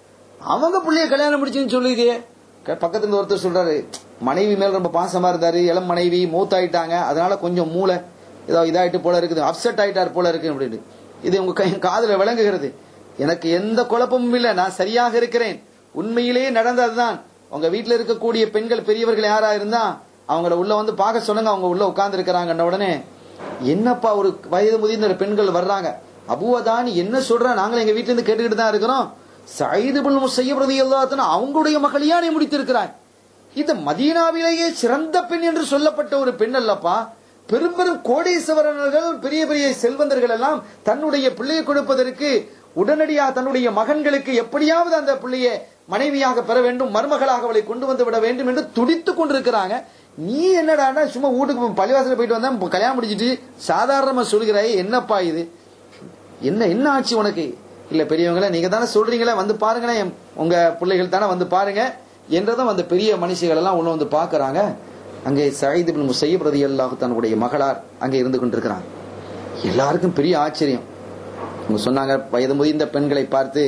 அவங்க பிள்ளைய கல்யாணம் முடிச்சுன்னு சொல்லுதே க- பக்கத்துல இருந்து ஒருத்தர் சொல்றாரு மனைவி மேல ரொம்ப பாசமா இருந்தாரு இளம் மனைவி மூத்தாயிட்டாங்க அதனால கொஞ்சம் மூளை ஏதோ இதாயிட்டு போல இருக்குது அப்செட் ஆயிட்டார் போல இருக்கு அப்படின்னு இது உங்க கை- காதுல விளங்குகிறது எனக்கு எந்த குழப்பமும் இல்லை நான் சரியாக இருக்கிறேன் உண்மையிலேயே நடந்ததுதான் உங்க வீட்டுல இருக்கக்கூடிய பெண்கள் பெரியவர்கள் யாரா இருந்தா அவங்கள உள்ள வந்து பார்க்க சொல்லுங்க அவங்க உள்ள உட்கார்ந்து இருக்கிறாங்கன்ன உடனே என்னப்பா ஒரு வயது முதிர்ந்த பெண்கள் வர்றாங்க அபுவதான் என்ன சொல்ற நாங்களும் எங்க வீட்டுல இருந்து கேட்டுக்கிட்டு தான் இருக்கிறோம் சைதுபுல் முசையப் எல்லாத்தன அவங்களுடைய மகளையா நீ முடித்திருக்கிறாய் இது மதீனாவிலேயே சிறந்த பெண் என்று சொல்லப்பட்ட ஒரு பெண் அல்லப்பா பெரும் பெரும் கோடீஸ்வரர்கள் பெரிய பெரிய செல்வந்தர்கள் எல்லாம் தன்னுடைய பிள்ளையை கொடுப்பதற்கு உடனடியாக தன்னுடைய மகன்களுக்கு எப்படியாவது அந்த பிள்ளையை மனைவியாக பெற வேண்டும் மருமகளாக அவளை கொண்டு வந்து விட வேண்டும் என்று துடித்துக் கொண்டிருக்கிறாங்க நீ என்னடான்னா சும்மா வீட்டுக்கு பள்ளிவாசல போயிட்டு வந்தா இப்ப கல்யாணம் முடிச்சிட்டு சாதாரணமா சொல்கிறாய் என்னப்பா இது என்ன என்ன ஆச்சு உனக்கு இல்ல பெரியவங்களே நீங்க தானே சொல்றீங்களே வந்து பாருங்களேன் உங்க பிள்ளைகள் தானே வந்து பாருங்க என்றதும் அந்த பெரிய மனுஷிகள் எல்லாம் உள்ள வந்து பாக்குறாங்க அங்கே சயீத் பின் முசையப் ரலியல்லாஹு தன்னுடைய மகளார் அங்கே இருந்து கொண்டிருக்கிறாங்க எல்லாருக்கும் பெரிய ஆச்சரியம் அவங்க சொன்னாங்க வயது முதிர்ந்த பெண்களை பார்த்து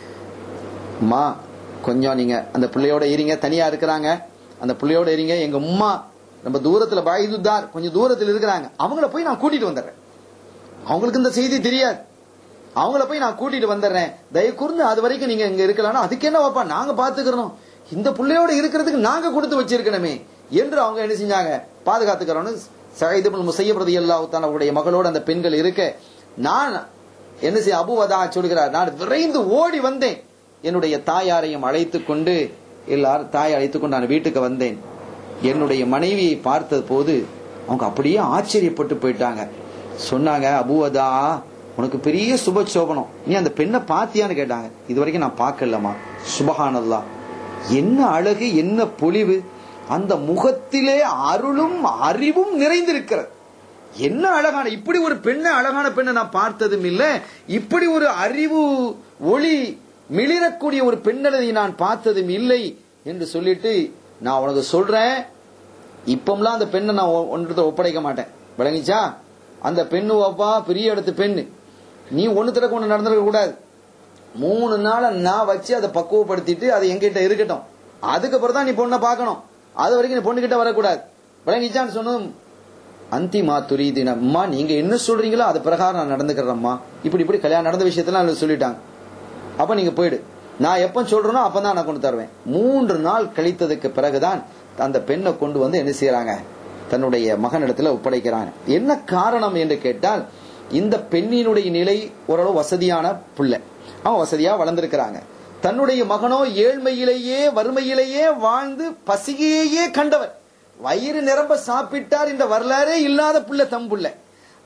அம்மா கொஞ்சம் நீங்க அந்த பிள்ளையோட இருங்க தனியா இருக்கிறாங்க அந்த பிள்ளையோட இருங்க எங்க உம்மா நம்ம தூரத்துல பாயுதார் கொஞ்சம் தூரத்துல இருக்கிறாங்க அவங்கள போய் நான் கூட்டிட்டு வந்துடுறேன் அவங்களுக்கு இந்த செய்தி தெரியாது அவங்கள போய் நான் கூட்டிட்டு வந்துடுறேன் தயவு கூர்ந்து அது வரைக்கும் நீங்க இங்க இருக்கலாம்னா அதுக்கு என்ன வாப்பா நாங்க பாத்துக்கிறோம் இந்த பிள்ளையோட இருக்கிறதுக்கு நாங்க கொடுத்து வச்சிருக்கணுமே என்று அவங்க என்ன செஞ்சாங்க பாதுகாத்துக்கிறோம்னு சைதுபுல் முசையப் ரலியல்லாஹு தஆலா அவருடைய மகளோடு அந்த பெண்கள் இருக்க நான் என்ன செய்ய அபுவதா சொல்கிறார் நான் விரைந்து ஓடி வந்தேன் என்னுடைய தாயாரையும் அழைத்துக் கொண்டு எல்லாரும் தாயை அழைத்துக் கொண்டு நான் வீட்டுக்கு வந்தேன் என்னுடைய மனைவியை பார்த்த போது அவங்க அப்படியே ஆச்சரியப்பட்டு போயிட்டாங்க சொன்னாங்க அபுவதா உனக்கு பெரிய சுப சோபனம் நீ அந்த பெண்ணை பாத்தியான்னு கேட்டாங்க இது வரைக்கும் நான் பார்க்கலமா சுபஹானல்லா என்ன அழகு என்ன பொலிவு அந்த முகத்திலே அருளும் அறிவும் நிறைந்திருக்கிறது என்ன அழகான இப்படி ஒரு பெண்ணை அழகான பெண்ணை நான் பார்த்ததும் இல்ல இப்படி ஒரு அறிவு ஒளி மிளிரக்கூடிய ஒரு பெண்ணை நான் பார்த்ததும் இல்லை என்று சொல்லிட்டு நான் உனக்கு சொல்றேன் இப்பம்லாம் அந்த பெண்ணை நான் ஒ- ஒன்றத்தை ஒப்படைக்க மாட்டேன் விளங்கிச்சா அந்த பெண்ணு அப்பா பெரிய இடத்து பெண்ணு நீ ஒண்ணு திறக்க ஒண்ணு நடந்திருக்க கூடாது மூணு நாள நான் வச்சு அதை பக்குவப்படுத்திட்டு அது எங்கிட்ட இருக்கட்டும் அதுக்கப்புறம் தான் நீ பொண்ணை பார்க்கணும் அது வரைக்கும் நீ பொண்ணு கிட்ட வரக்கூடாது விளங்கிச்சான்னு சொன்னதும் அந்திமா துரிதின அம்மா நீங்க என்ன சொல்றீங்களோ அது பிரகாரம் நான் நடந்துக்கிறேம்மா இப்படி இப்படி கல்யாணம் நடந்த விஷயத்தெல்லாம் அதுல சொல்லிட்டாங்க அப்ப நீங்க போயிடு நான் எப்ப சொல்றேனோ அப்பதான் நான் கொண்டு தருவேன் மூன்று நாள் கழித்ததுக்கு பிறகுதான் அந்த பெண்ணை கொண்டு வந்து என்ன செய்யறாங்க தன்னுடைய மகனிடத்துல ஒப்படைக்கிறாங்க என்ன காரணம் என்று கேட்டால் இந்த பெண்ணினுடைய நிலை ஓரளவு வசதியான பிள்ளை அவன் வசதியா வளர்ந்திருக்கிறாங்க தன்னுடைய மகனோ ஏழ்மையிலேயே வறுமையிலேயே வாழ்ந்து பசியையே கண்டவர் வயிறு நிரம்ப சாப்பிட்டார் இந்த வரலாறே இல்லாத புள்ள தம் புள்ள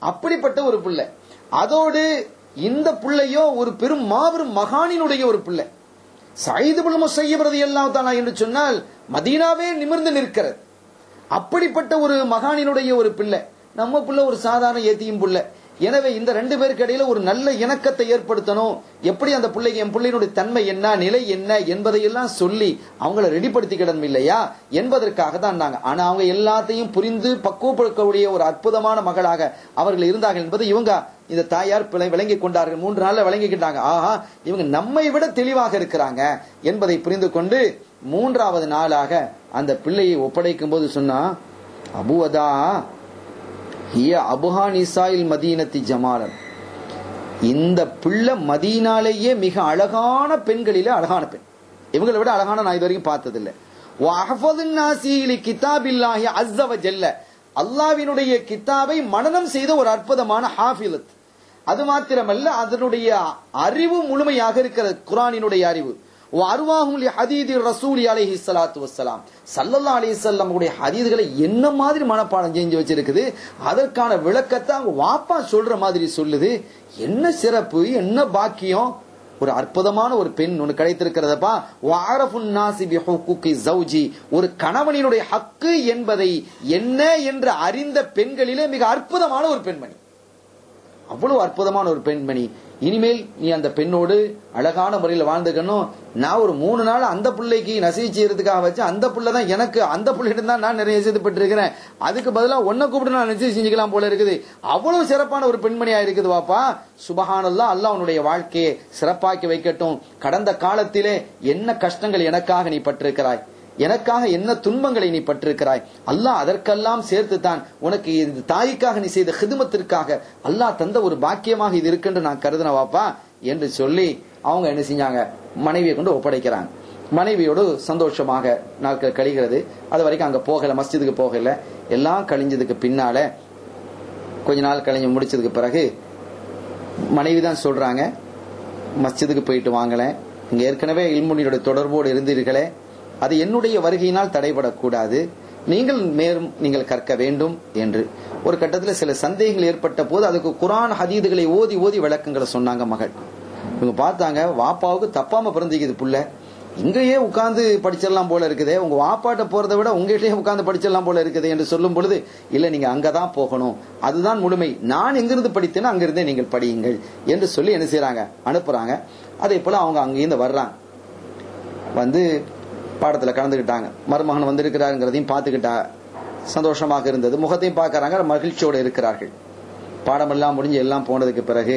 அப்படிப்பட்ட ஒரு பிள்ளை அதோடு இந்த பிள்ளையோ ஒரு பெரும் மாபெரும் மகானினுடைய ஒரு பிள்ளை சைதுபுல் முசையப் ரலியல்லாஹு தஆலா என்று சொன்னால் மதீனாவே நிமிர்ந்து நிற்கிறது அப்படிப்பட்ட ஒரு மகானினுடைய ஒரு பிள்ளை நம்ம பிள்ளை ஒரு சாதாரண ஏத்தியும் பிள்ளை எனவே இந்த ரெண்டு பேருக்கு இடையில ஒரு நல்ல இணக்கத்தை ஏற்படுத்தணும் எப்படி அந்த பிள்ளைக்கு என் பிள்ளையினுடைய தன்மை என்ன நிலை என்ன என்பதையெல்லாம் சொல்லி அவங்கள ரெடிப்படுத்திக்கிடணும் இல்லையா என்பதற்காக தான் நாங்க ஆனா அவங்க எல்லாத்தையும் புரிந்து பக்குவப்படுத்தக்கூடிய ஒரு அற்புதமான மகளாக அவர்கள் இருந்தார்கள் என்பது இவங்க இந்த தாயார் பிள்ளை விளங்கி கொண்டார்கள் மூன்று நாள்ல விளங்கிக்கிட்டாங்க ஆஹா இவங்க நம்மை விட தெளிவாக இருக்கிறாங்க என்பதை புரிந்து கொண்டு மூன்றாவது நாளாக அந்த பிள்ளையை ஒப்படைக்கும் போது சொன்னா அபுவதா ஹிய அபுஹா நிசாயில் மதீனத்தி ஜமாலன் இந்த பிள்ளை மதீனாலேயே மிக அழகான பெண்களிலே அழகான பெண் இவங்களை விட அழகான நான் இது வரைக்கும் பார்த்ததில்லை கிதாபில்லாஹி அஸ்ஸவ ஜல்ல அல்லாவினுடைய கிதாபை மனனம் செய்த ஒரு அற்புதமான ஹாஃபிலத் அது மாத்திரமல்ல அதனுடைய அறிவு முழுமையாக இருக்கிறது குரானினுடைய அறிவு அருவாகும் ஹதீதி ரசூலி அலைஹி ஸலாத்து வஸ்ஸலாம் சல்லல்லா அலைஹி வஸல்லம் உடைய ஹதீதுகளை என்ன மாதிரி மனப்பாடம் செஞ்சு வச்சிருக்குது அதற்கான விளக்கத்தை அவங்க வாப்பா சொல்ற மாதிரி சொல்லுது என்ன சிறப்பு என்ன பாக்கியம் ஒரு அற்புதமான ஒரு பெண் ஒன்று கிடைத்திருக்கிறதப்பா வாரஃபுன் நாசி பி ஹுக்குகி ஜௌஜி ஒரு கணவனினுடைய ஹக்கு என்பதை என்ன என்று அறிந்த பெண்களிலே மிக அற்புதமான ஒரு பெண்மணி அவ்வளவு அற்புதமான ஒரு பெண்மணி இனிமேல் நீ அந்த பெண்ணோடு அழகான முறையில் வாழ்ந்துக்கணும் நான் ஒரு மூணு நாள் அந்த பிள்ளைக்கு நசீ செய்யறதுக்காக வச்சு அந்த பிள்ளை தான் எனக்கு அந்த பிள்ளைகிட்ட தான் நான் நிறைய செய்துப்பட்டிருக்கிறேன் அதுக்கு பதிலாக ஒன்ன கூப்பிட்டு நான் நசீ செஞ்சுக்கலாம் போல இருக்குது அவ்வளவு சிறப்பான ஒரு பெண்மணியா இருக்குது வாப்பா சுபஹானல்லா அல்லாஹ் உன்னுடைய வாழ்க்கையை சிறப்பாக்கி வைக்கட்டும் கடந்த காலத்திலே என்ன கஷ்டங்கள் எனக்காக நீ பட்டிருக்கிறாய் எனக்காக என்ன துன்பங்களை நீ பட்டிருக்கிறாய் அல்லாஹ் அதற்கெல்லாம் சேர்த்து தான் உனக்கு இது தாய்க்காக நீ செய்த ஹிதுமத்திற்காக அல்லாஹ் தந்த ஒரு பாக்கியமாக இது இருக்குன்னு நான் கருதுன வாப்பா என்று சொல்லி அவங்க என்ன செஞ்சாங்க மனைவியை கொண்டு ஒப்படைக்கிறாங்க மனைவியோடு சந்தோஷமாக நாட்கள் கழிகிறது அது வரைக்கும் அங்க போகல மஸ்ஜிதுக்கு போகல எல்லாம் கழிஞ்சதுக்கு பின்னால கொஞ்ச நாள் கழிஞ்சு முடிச்சதுக்கு பிறகு மனைவி தான் சொல்றாங்க மஸ்ஜிதுக்கு போயிட்டு வாங்கலேன் இங்க ஏற்கனவே இல்முனியோட தொடர்போடு இருந்தீர்களே அது என்னுடைய வருகையினால் தடைபடக்கூடாது நீங்கள் மேலும் நீங்கள் கற்க வேண்டும் என்று ஒரு கட்டத்தில் சில சந்தேகங்கள் ஏற்பட்ட போது அதுக்கு குரான் ஹதீதுகளை ஓதி ஓதி விளக்கங்களை சொன்னாங்க மகள் இவங்க பார்த்தாங்க வாப்பாவுக்கு தப்பாம பிறந்திக்குது புள்ள இங்கேயே உட்கார்ந்து படிச்சிடலாம் போல இருக்குதே உங்க வாப்பாட்ட போறதை விட உங்ககிட்டயே உட்கார்ந்து படிச்சிடலாம் போல இருக்குது என்று சொல்லும் பொழுது இல்ல நீங்க அங்கதான் போகணும் அதுதான் முழுமை நான் எங்கிருந்து படித்தேனோ அங்கிருந்தே நீங்கள் படியுங்கள் என்று சொல்லி என்ன செய்யறாங்க அனுப்புறாங்க அதே போல அவங்க அங்கிருந்து வர்றாங்க வந்து பாடத்துல கலந்துக்கிட்டாங்க மருமகன் வந்திருக்கிறாருங்கிறதையும் பார்த்துக்கிட்டா சந்தோஷமாக இருந்தது முகத்தையும் பார்க்கறாங்க மகிழ்ச்சியோடு இருக்கிறார்கள் பாடமெல்லாம் முடிஞ்சு எல்லாம் போனதுக்கு பிறகு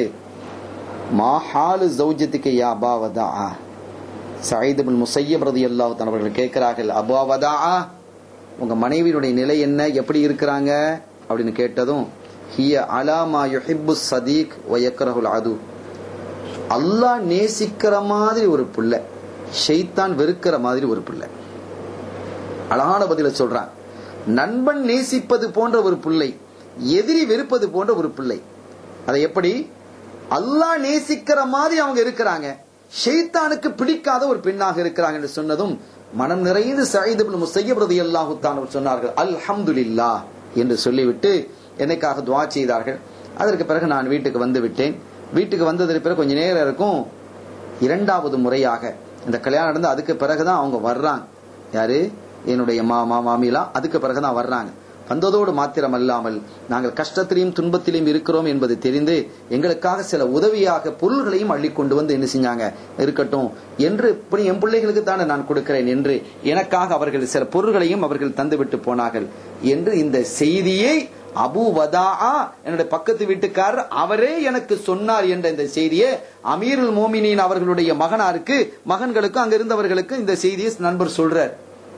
மாஹாலு ஜௌஜத்துக்கு யா அபாவதா சயீத் பின் முசையப் ரலியல்லாஹு தஆலா அவர்கள் கேட்கிறார்கள் அபாவதா உங்க மனைவியுடைய நிலை என்ன எப்படி இருக்கிறாங்க அப்படின்னு கேட்டதும் ஹிய அலாமா யுஹிப்பு சதீக் வயக்கரஹுல் அது அல்லாஹ் நேசிக்கிற மாதிரி ஒரு பிள்ளை ஷைத்தான் வெறுக்கிற மாதிரி ஒரு பிள்ளை அழகான பதில சொல்றான் நண்பன் நேசிப்பது போன்ற ஒரு பிள்ளை எதிரி வெறுப்பது போன்ற ஒரு பிள்ளை அதை எப்படி அல்லாஹ் நேசிக்கிற மாதிரி அவங்க இருக்கிறாங்க ஷெய்தானுக்கு பிடிக்காத ஒரு பெண்ணாக இருக்கிறாங்க என்று சொன்னதும் மனம் நிறைந்து சயீத் இப்னு முஸையப் ரலியல்லாஹு தஆலா சொன்னார்கள் அல்ஹம்துலில்லாஹ் என்று சொல்லிவிட்டு என்னைக்காக துஆ செய்தார்கள் அதற்கு பிறகு நான் வீட்டுக்கு வந்து விட்டேன் வீட்டுக்கு வந்ததற்கு பிறகு கொஞ்ச நேரம் இருக்கும் இரண்டாவது முறையாக இந்த கல்யாணம் நடந்து அதுக்கு பிறகுதான் அவங்க வர்றாங்க யாரு என்னுடைய மாமா மாமிலாம் அதுக்கு பிறகுதான் வர்றாங்க வந்ததோடு மாத்திரம் அல்லாமல் நாங்கள் கஷ்டத்திலையும் துன்பத்திலையும் இருக்கிறோம் என்பது தெரிந்து எங்களுக்காக சில உதவியாக பொருள்களையும் அள்ளி கொண்டு வந்து என்ன செஞ்சாங்க இருக்கட்டும் என்று இப்படி என் பிள்ளைகளுக்கு தானே நான் கொடுக்கிறேன் என்று எனக்காக அவர்கள் சில பொருள்களையும் அவர்கள் தந்துவிட்டு போனார்கள் என்று இந்த செய்தியை அபு வதா என்னுடைய பக்கத்து வீட்டுக்காரர் அவரே எனக்கு சொன்னார் என்ற இந்த செய்தியை அமீருல் மோமினின் அவர்களுடைய மகனாருக்கு மகன்களுக்கும் அங்க இருந்தவர்களுக்கு இந்த செய்தியை நண்பர் சொல்றார்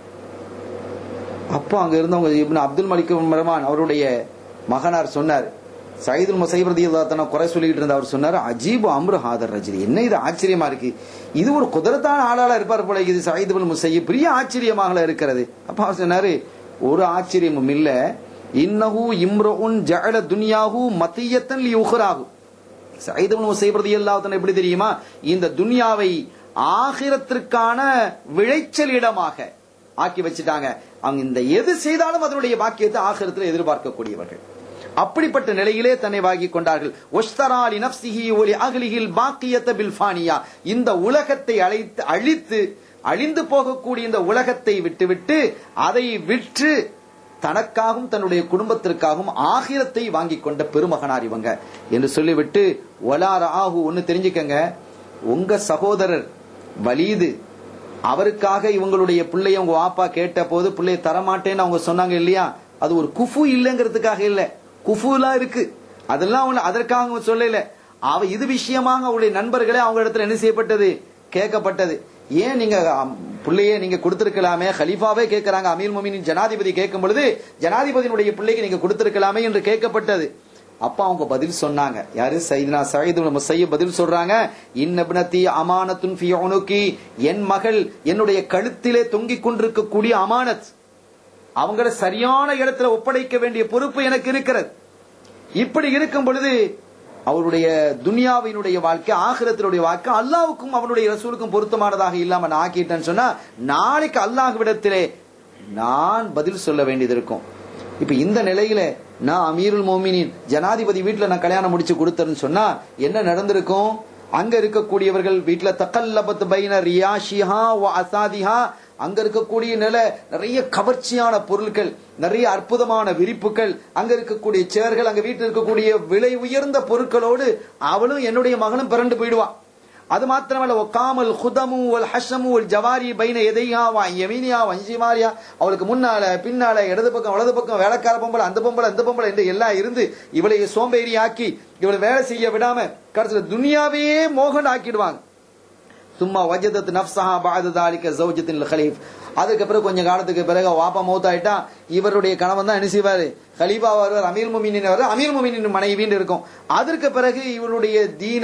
அப்போ அங்க இருந்தவங்க இப்னு அப்துல் மலிக் ரஹ்மான் அவருடைய மகனார் சொன்னார் சயீதுல் முசைபரதி தன குறை சொல்லிட்டு இருந்த அவர் சொன்னார் அஜீபு அம்ரு ஹாதர் ரஜினி என்ன இது ஆச்சரியமா இருக்கு இது ஒரு குதிரத்தான ஆளாளா இருப்பார் போல இது சயீதுல் முசையி பெரிய ஆச்சரியமாக இருக்கிறது அப்ப அவர் சொன்னாரு ஒரு ஆச்சரியமும் இல்ல இன்னஹு இம்ருன் ஜஅல துன்யாஹு மத்தியத்தன் லி உஹ்ராஹு சயீத் இப்னு முசைப் ரலியல்லாஹு தஆலா எப்படி தெரியுமா இந்த துன்யாவை ஆகிரத்திற்கான விளைச்சல் இடமாக ஆக்கி வச்சுட்டாங்க அவங்க இந்த எது செய்தாலும் அதனுடைய பாக்கியத்தை ஆகிரத்தில் எதிர்பார்க்கக்கூடியவர்கள் அப்படிப்பட்ட நிலையிலே தன்னை வாங்கிக் கொண்டார்கள் ஒஸ்தராலி நப்சிஹி ஒலி அகலிகில் பாக்கியத்த பில்பானியா இந்த உலகத்தை அழைத்து அழித்து அழிந்து போகக்கூடிய இந்த உலகத்தை விட்டுவிட்டு அதை விற்று தனக்காகவும் தன்னுடைய குடும்பத்திற்காகவும் ஆகிரத்தை வாங்கி கொண்ட பெருமகனார் இவங்க என்று சொல்லிவிட்டு ஒலார ஆகு ஒன்னு தெரிஞ்சுக்கங்க உங்க சகோதரர் வலீது அவருக்காக இவங்களுடைய பிள்ளைய உங்க வாப்பா கேட்ட போது பிள்ளைய தரமாட்டேன்னு அவங்க சொன்னாங்க இல்லையா அது ஒரு குஃபு இல்லைங்கிறதுக்காக இல்ல குஃபுலாம் இருக்கு அதெல்லாம் ஒண்ணு அதற்காக அவங்க சொல்லல அவ இது விஷயமாக அவங்களுடைய நண்பர்களே அவங்க இடத்துல என்ன செய்யப்பட்டது கேட்கப்பட்டது ஏன் நீங்க அம், பிள்ளைய நீங்க கொடுத்திருக்கலாமே ஹலீஃபாவே கேட்கறாங்க அமீர் மொமினின் ஜனாதிபதி கேட்கும் பொழுது ஜனாதிபதியினுடைய பிள்ளைக்கு நீங்க கொடுத்திருக்கலாமே என்று கேட்கப்பட்டது அப்ப அவங்க பதில் சொன்னாங்க யாரு சைதுனா சயீது முசைய பதில் சொல்றாங்க இன்னபினத்தி அமானத்துன் ஃபி உனுகி என் மகள் என்னுடைய கழுத்திலே தொங்கிக் கொண்டிருக்கக்கூடிய அமானத் அவங்கள சரியான இடத்துல ஒப்படைக்க வேண்டிய பொறுப்பு எனக்கு இருக்கிறது இப்படி இருக்கும் பொழுது அவருடைய துனியாவினுடைய வாழ்க்கை ஆகிரத்தினுடைய வாழ்க்கை அல்லாவுக்கும் அவனுடைய ரசூலுக்கும் பொருத்தமானதாக இல்லாம நான் ஆக்கிட்டேன்னு சொன்னா நாளைக்கு அல்லாஹ்விடத்திலே நான் பதில் சொல்ல வேண்டியது இருக்கும் இப்ப இந்த நிலையில நான் அமீருல் மோமினின் ஜனாதிபதி வீட்டுல நான் கல்யாணம் முடிச்சு கொடுத்தேன்னு சொன்னா என்ன நடந்திருக்கும் அங்க இருக்கக்கூடியவர்கள் வீட்டுல தக்கல்லபத் பைன ரியாஷிஹா வ அசாதிஹா அங்க இருக்கக்கூடிய நில நிறைய கவர்ச்சியான பொருட்கள் நிறைய அற்புதமான விரிப்புகள் அங்க இருக்கக்கூடிய சேர்கள் அங்க வீட்டில் இருக்கக்கூடிய விலை உயர்ந்த பொருட்களோடு அவளும் என்னுடைய மகனும் பிறண்டு போயிடுவான் அது மாத்திரமல்ல ஒக்காமல் ஹுதமு ஒல் ஹஷமு ஒல் ஜவாரி பைன எதையா வா யமீனியா வஞ்சிமாரியா அவளுக்கு முன்னால பின்னால இடது பக்கம் வலது பக்கம் வேலைக்கார பொம்பளை அந்த பொம்பளை அந்த பொம்பளை என்று எல்லாம் இருந்து இவளை சோம்பேறி ஆக்கி இவளை வேலை செய்ய விடாம கடைசியில துனியாவையே மோகன் ஆக்கிடுவாங்க சும்மா வஜதத் நப்சஹா பாது தாலிக்க ஜௌஜத்தின் ஹலீஃப் அதுக்கு பிறகு கொஞ்ச காலத்துக்கு பிறகு வாப்பா மௌத்தாயிட்டா இவருடைய கணவன் தான் என்ன செய்வாரு ஹலீஃபா வருவார் அமீர் முமினின் வர அமீர் முமினின் மனைவின்னு இருக்கும் அதற்கு பிறகு இவருடைய தீன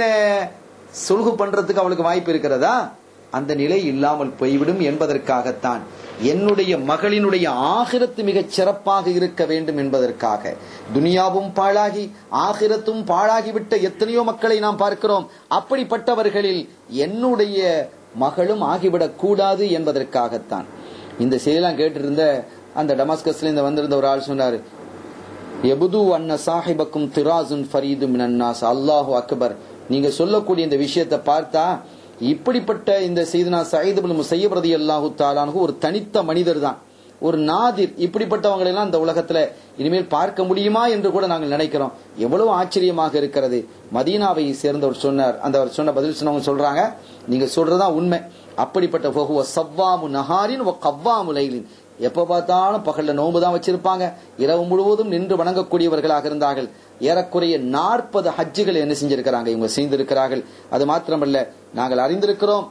சுல்கு பண்றதுக்கு அவளுக்கு வாய்ப்பு இருக்கிறதா அந்த நிலை இல்லாமல் போய்விடும் என்பதற்காகத்தான் என்னுடைய மகளினுடைய ஆகிரத்து மிகச் சிறப்பாக இருக்க வேண்டும் என்பதற்காக துனியாவும் பாழாகி ஆகிரத்தும் பாழாகிவிட்ட எத்தனையோ மக்களை நாம் பார்க்கிறோம் அப்படிப்பட்டவர்களில் என்னுடைய மகளும் ஆகிவிடக் கூடாது என்பதற்காகத்தான் இந்த செய்தியெல்லாம் கேட்டிருந்த அந்த டமாஸ்கஸ்ல இந்த வந்திருந்த ஒரு ஆள் சொன்னாரு எபுது அன்ன சாஹிபக்கும் திராசுன் ஃபரீது மினன்னாஸ் அல்லாஹு அக்பர் நீங்க சொல்லக்கூடிய இந்த விஷயத்தை பார்த்தா இப்படிப்பட்ட இந்த செய்தினா சயீது முசையப் ரதி அல்லாஹு தாலானு ஒரு தனித்த மனிதர் தான் ஒரு நாதிர் இப்படிப்பட்டவங்களை எல்லாம் இந்த உலகத்துல இனிமேல் பார்க்க முடியுமா என்று கூட நாங்கள் நினைக்கிறோம் எவ்வளவு ஆச்சரியமாக இருக்கிறது மதீனாவை சேர்ந்தவர் சொன்னார் அந்த அவர் சொன்ன பதில் சொன்னவங்க சொல்றாங்க நீங்க சொல்றதா உண்மை அப்படிப்பட்ட ஃபஹுவ சவ்வாமு நஹாரின் ஒ கவ்வாமு லைலின் எப்ப பார்த்தாலும் பகல்ல நோன்பு தான் வச்சிருப்பாங்க இரவு முழுவதும் நின்று வணங்கக்கூடியவர்களாக இருந்தார்கள் ஏறக்குறைய நாற்பது ஹஜ்ஜுகள் என்ன செஞ்சிருக்கிறாங்க இவங்க செய்திருக்கிறார்கள் அது மாத்திரமல்ல நாங்கள் அறிந்திருக்கிறோம்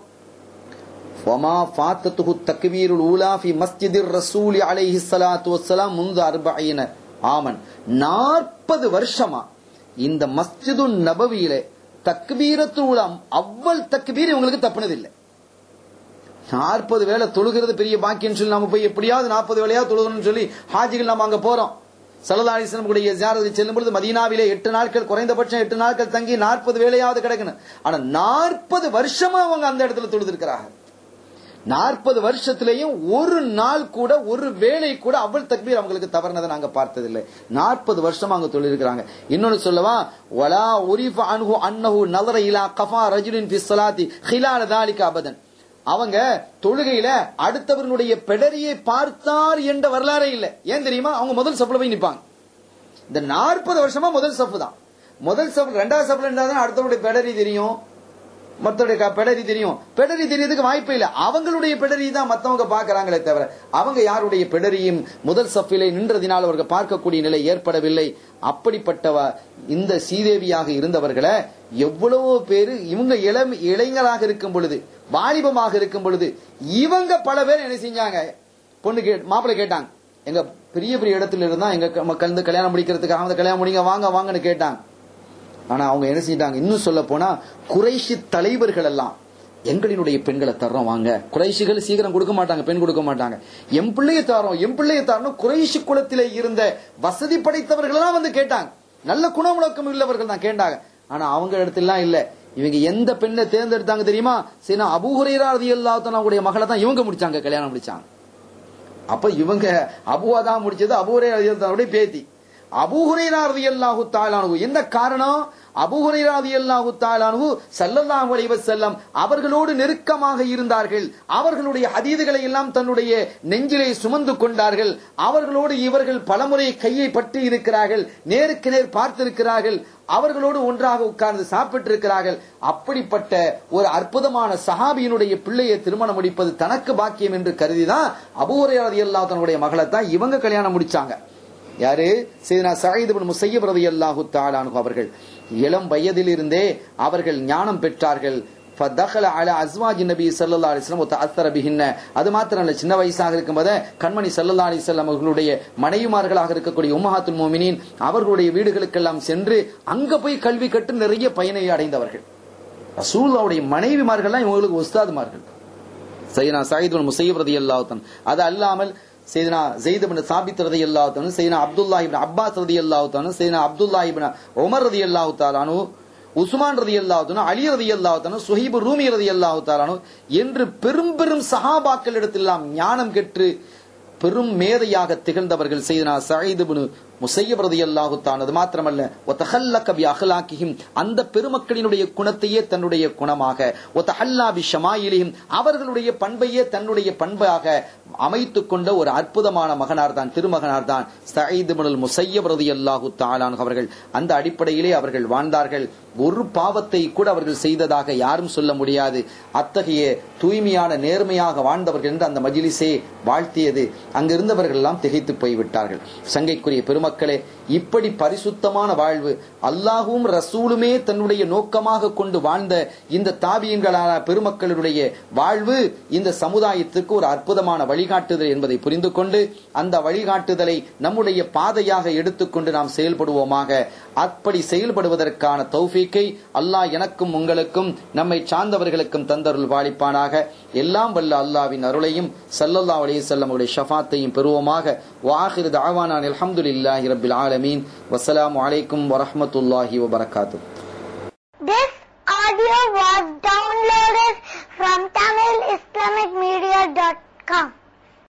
وما فاتته التكبير الاولى في مسجد الرسول عليه الصلاه والسلام منذ 40 ஆமன் 40 வருஷமா இந்த மஸ்ஜிது நபவியிலே தக்பீரத்து உலாம் அவ்வள் தக்பீர் இவங்களுக்கு தப்புனது இல்லை நாற்பது வேளை தொழுகிறது பெரிய பாக்கியம் சொல்லி நம்ம போய் எப்படியாவது நாற்பது வேலையாவது தொழுகணும்னு சொல்லி ஹாஜிகள் நம்ம அங்க போறோம் சலதாலிசனம் கூடிய ஜியாரத்தை செல்லும் பொழுது மதீனாவிலே எட்டு நாட்கள் குறைந்தபட்சம் எட்டு நாட்கள் தங்கி நாற்பது வேலையாவது கிடக்கணும் ஆனா நாற்பது வருஷமா அவங்க அந்த இடத்துல தொழுதிருக்கிறாங்க நாற்பது வருஷத்திலேயும் ஒரு நாள் கூட ஒரு வேளை கூட அவள் தக்பீர் அவங்களுக்கு தவறுனதை நாங்க பார்த்ததில்லை நாற்பது வருஷமா அங்க தொழிலிருக்கிறாங்க இன்னொன்னு சொல்லவா வலா உரிஃப அன்ஹு அன்னஹு நதர இலா கஃபா ரஜுலின் ஃபி ஸலாத்தி ஹிலால தாலிக அபதன் அவங்க தொழுகையில அடுத்தவர்களுடைய பெடரியை பார்த்தார் என்ற வரலாறே இல்லை ஏன் தெரியுமா அவங்க முதல் சப்புல போய் நிப்பாங்க இந்த நாற்பது வருஷமா முதல் சப்பு தான் முதல் சப்பு ரெண்டாவது சப்புல இருந்தா தான் அடுத்தவருடைய பெடரி தெரியும் மத்தவருடைய பெடரி தெரியும் பெடரி தெரியறதுக்கு வாய்ப்பு இல்லை அவங்களுடைய பெடரி தான் மத்தவங்க பாக்குறாங்களே தவிர அவங்க யாருடைய பெடரியும் முதல் சஃபிலே நின்றதினால் அவர்கள் பார்க்கக்கூடிய நிலை ஏற்படவில்லை அப்படிப்பட்டவ இந்த சீதேவியாக இருந்தவர்களை எவ்வளவோ பேரு இவங்க இளம் இளைஞராக இருக்கும் பொழுது வாலிபமாக இருக்கும் பொழுது இவங்க பல பேர் என்ன செஞ்சாங்க பொண்ணு கே மாப்பிள்ளை கேட்டாங்க எங்க பெரிய பெரிய இடத்துல இருந்தா எங்க மக்கள் வந்து கல்யாணம் முடிக்கிறதுக்காக வந்து கல்யாணம் முடிங்க வாங்க வாங்கன்னு கேட்டாங்க ஆனா அவங்க என்ன செஞ்சிட்டாங்க இன்னும் சொல்ல போனா குறைஷி தலைவர்கள் எல்லாம் எங்களினுடைய பெண்களை தர்றோம் வாங்க குறைஷிகள் சீக்கிரம் கொடுக்க மாட்டாங்க பெண் கொடுக்க மாட்டாங்க எம் பிள்ளைய தரோம் எம் பிள்ளைய தரணும் குறைஷி குலத்திலே இருந்த வசதி படைத்தவர்கள் எல்லாம் வந்து கேட்டாங்க நல்ல குணமுழக்கம் உள்ளவர்கள் தான் கேட்டாங்க ஆனா அவங்க இடத்துல இல்ல இவங்க எந்த பெண்ணை தேர்ந்தெடுத்தாங்க தெரியுமா சரி அபுஹுரேரா ரதி அல்லாத்தனுடைய மகளை தான் இவங்க முடிச்சாங்க கல்யாணம் முடிச்சாங்க அப்ப இவங்க அபுவா தான் முடிச்சது அபுஹுரே ரதி பேத்தி அபூஹுரைரா ரலியல்லாஹு தாலானு என்ன காரணம் அபூஹுரைரா ரலியல்லாஹு தாலானு ஸல்லல்லாஹு அலைஹி வஸல்லம் அவர்களோடு நெருக்கமாக இருந்தார்கள் அவர்களுடைய ஹதீதுகளை எல்லாம் தன்னுடைய நெஞ்சிலே சுமந்து கொண்டார்கள் அவர்களோடு இவர்கள் பலமுறை கையை பற்றி இருக்கிறார்கள் நேருக்கு நேர் பார்த்திருக்கிறார்கள் அவர்களோடு ஒன்றாக உட்கார்ந்து சாப்பிட்டிருக்கிறார்கள் அப்படிப்பட்ட ஒரு அற்புதமான சஹாபியினுடைய பிள்ளையை திருமணம் முடிப்பது தனக்கு பாக்கியம் என்று கருதிதான் அபூரையா ரலியல்லாஹு தன்னுடைய மகளை தான் இவங்க கல்யாணம் முடிச்சாங்க யாரு சையதுனா சயீத் இப்னு முஸய்யிப் ரலியல்லாஹு தஆலா அன்ஹு அவர்கள் இளம் வயதிலிருந்தே அவர்கள் ஞானம் பெற்றார்கள் ஃபதகல அல அஸ்வாஜி நபி ஸல்லல்லாஹு அலைஹி வஸல்லம் வதஅத்தர பிஹின்ன அது மாத்திரம் இல்ல சின்ன வயசாக இருக்கும்போது கண்மணி ஸல்லல்லாஹு அலைஹி வஸல்லம் அவர்களுடைய மனைவிமார்களாக இருக்கக்கூடிய உம்மஹாத்துல் முஃமினீன் அவர்களுடைய வீடுகளுக்கெல்லாம் சென்று அங்க போய் கல்வி கற்று நிறைய பயனை அடைந்தவர்கள் ரசூலுல்லாஹ்வுடைய மனைவிமார்கள்லாம் இவங்களுக்கு உஸ்தாதுமார்கள் சையனா சயீத் இப்னு முஸய்யிப் ரலியல்லாஹு தஆலா அது அல்லாமல் சையனா ஜெயித் இப்னு சாபித் ரலியல்லாஹு தஆலா சையனா அப்துல்லாஹ் இப்னு அப்பாஸ் ரலியல்லாஹு தஆலா சையனா அப்துல்லாஹ் இப்னு உமர் ரலியல்லாஹு தஆலா அன்ஹு உஸ்மான் ரலியல்லாஹு தஆலா அலி ரலியல்லாஹு தஆலா சுஹைப் ரூமி ரலியல்லாஹு தஆலா அன்ஹு என்று பெரும் பெரும் சஹாபாக்களிடத்தெல்லாம் ஞானம் கற்று பெரும் மேதையாக திகழ்ந்தவர்கள் செய்தனா சயீத் இப்னு முசையப் ரலியல்லாஹு தஆலா அது மாத்திரமல்ல வதஹல்லக பி அஹ்லாகிஹிம் அந்த பெருமக்களினுடைய குணத்தையே தன்னுடைய குணமாக வதஹல்லா பி ஷமாயிலிஹிம் அவர்களுடைய பண்பையே தன்னுடைய பண்பாக அமைத்துக் கொண்ட ஒரு அற்புதமான மகனார் தான் திருமகனார் தான் சயீத் இப்னுல் முசையப் ரலியல்லாஹு தஆலா அவர்கள் அந்த அடிப்படையிலே அவர்கள் வாழ்ந்தார்கள் ஒரு பாவத்தை கூட அவர்கள் செய்ததாக யாரும் சொல்ல முடியாது அத்தகைய தூய்மையான நேர்மையாக வாழ்ந்தவர்கள் என்று அந்த மஜிலிஸே வாழ்த்தியது அங்கிருந்தவர்கள் எல்லாம் திகைத்து போய்விட்டார்கள் சங்கைக்குரிய பெருமக்களே இப்படி பரிசுத்தமான வாழ்வு அல்லாஹும் ரசூலுமே தன்னுடைய நோக்கமாக கொண்டு வாழ்ந்த இந்த தாபியங்களான பெருமக்களுடைய வாழ்வு இந்த சமுதாயத்துக்கு ஒரு அற்புதமான வழிகாட்டுதல் என்பதை புரிந்து கொண்டு அந்த வழிகாட்டுதலை நம்முடைய பாதையாக எடுத்துக்கொண்டு நாம் செயல்படுவோமாக அப்படி செயல்படுவதற்கான தௌஃபீக்கை அல்லாஹ் எனக்கும் உங்களுக்கும் நம்மை சார்ந்தவர்களுக்கும் தந்தருள் வாழிப்பானாக எல்லாம் வல்ல அல்லாவின் அருளையும் சல்லல்லா அலைஹி வஸல்லம் உடைய ஷஃபாத்தையும் பெறுவோமாக வாஹிர் தஅவானா அல்ஹம்துலில்லாஹி ரப்பில் ஆலமீன் வஸ்ஸலாமு அலைக்கும் வரஹ்மத்துல்லாஹி வபரகாத்துஹு This audio was downloaded from TamilIslamicMedia.com.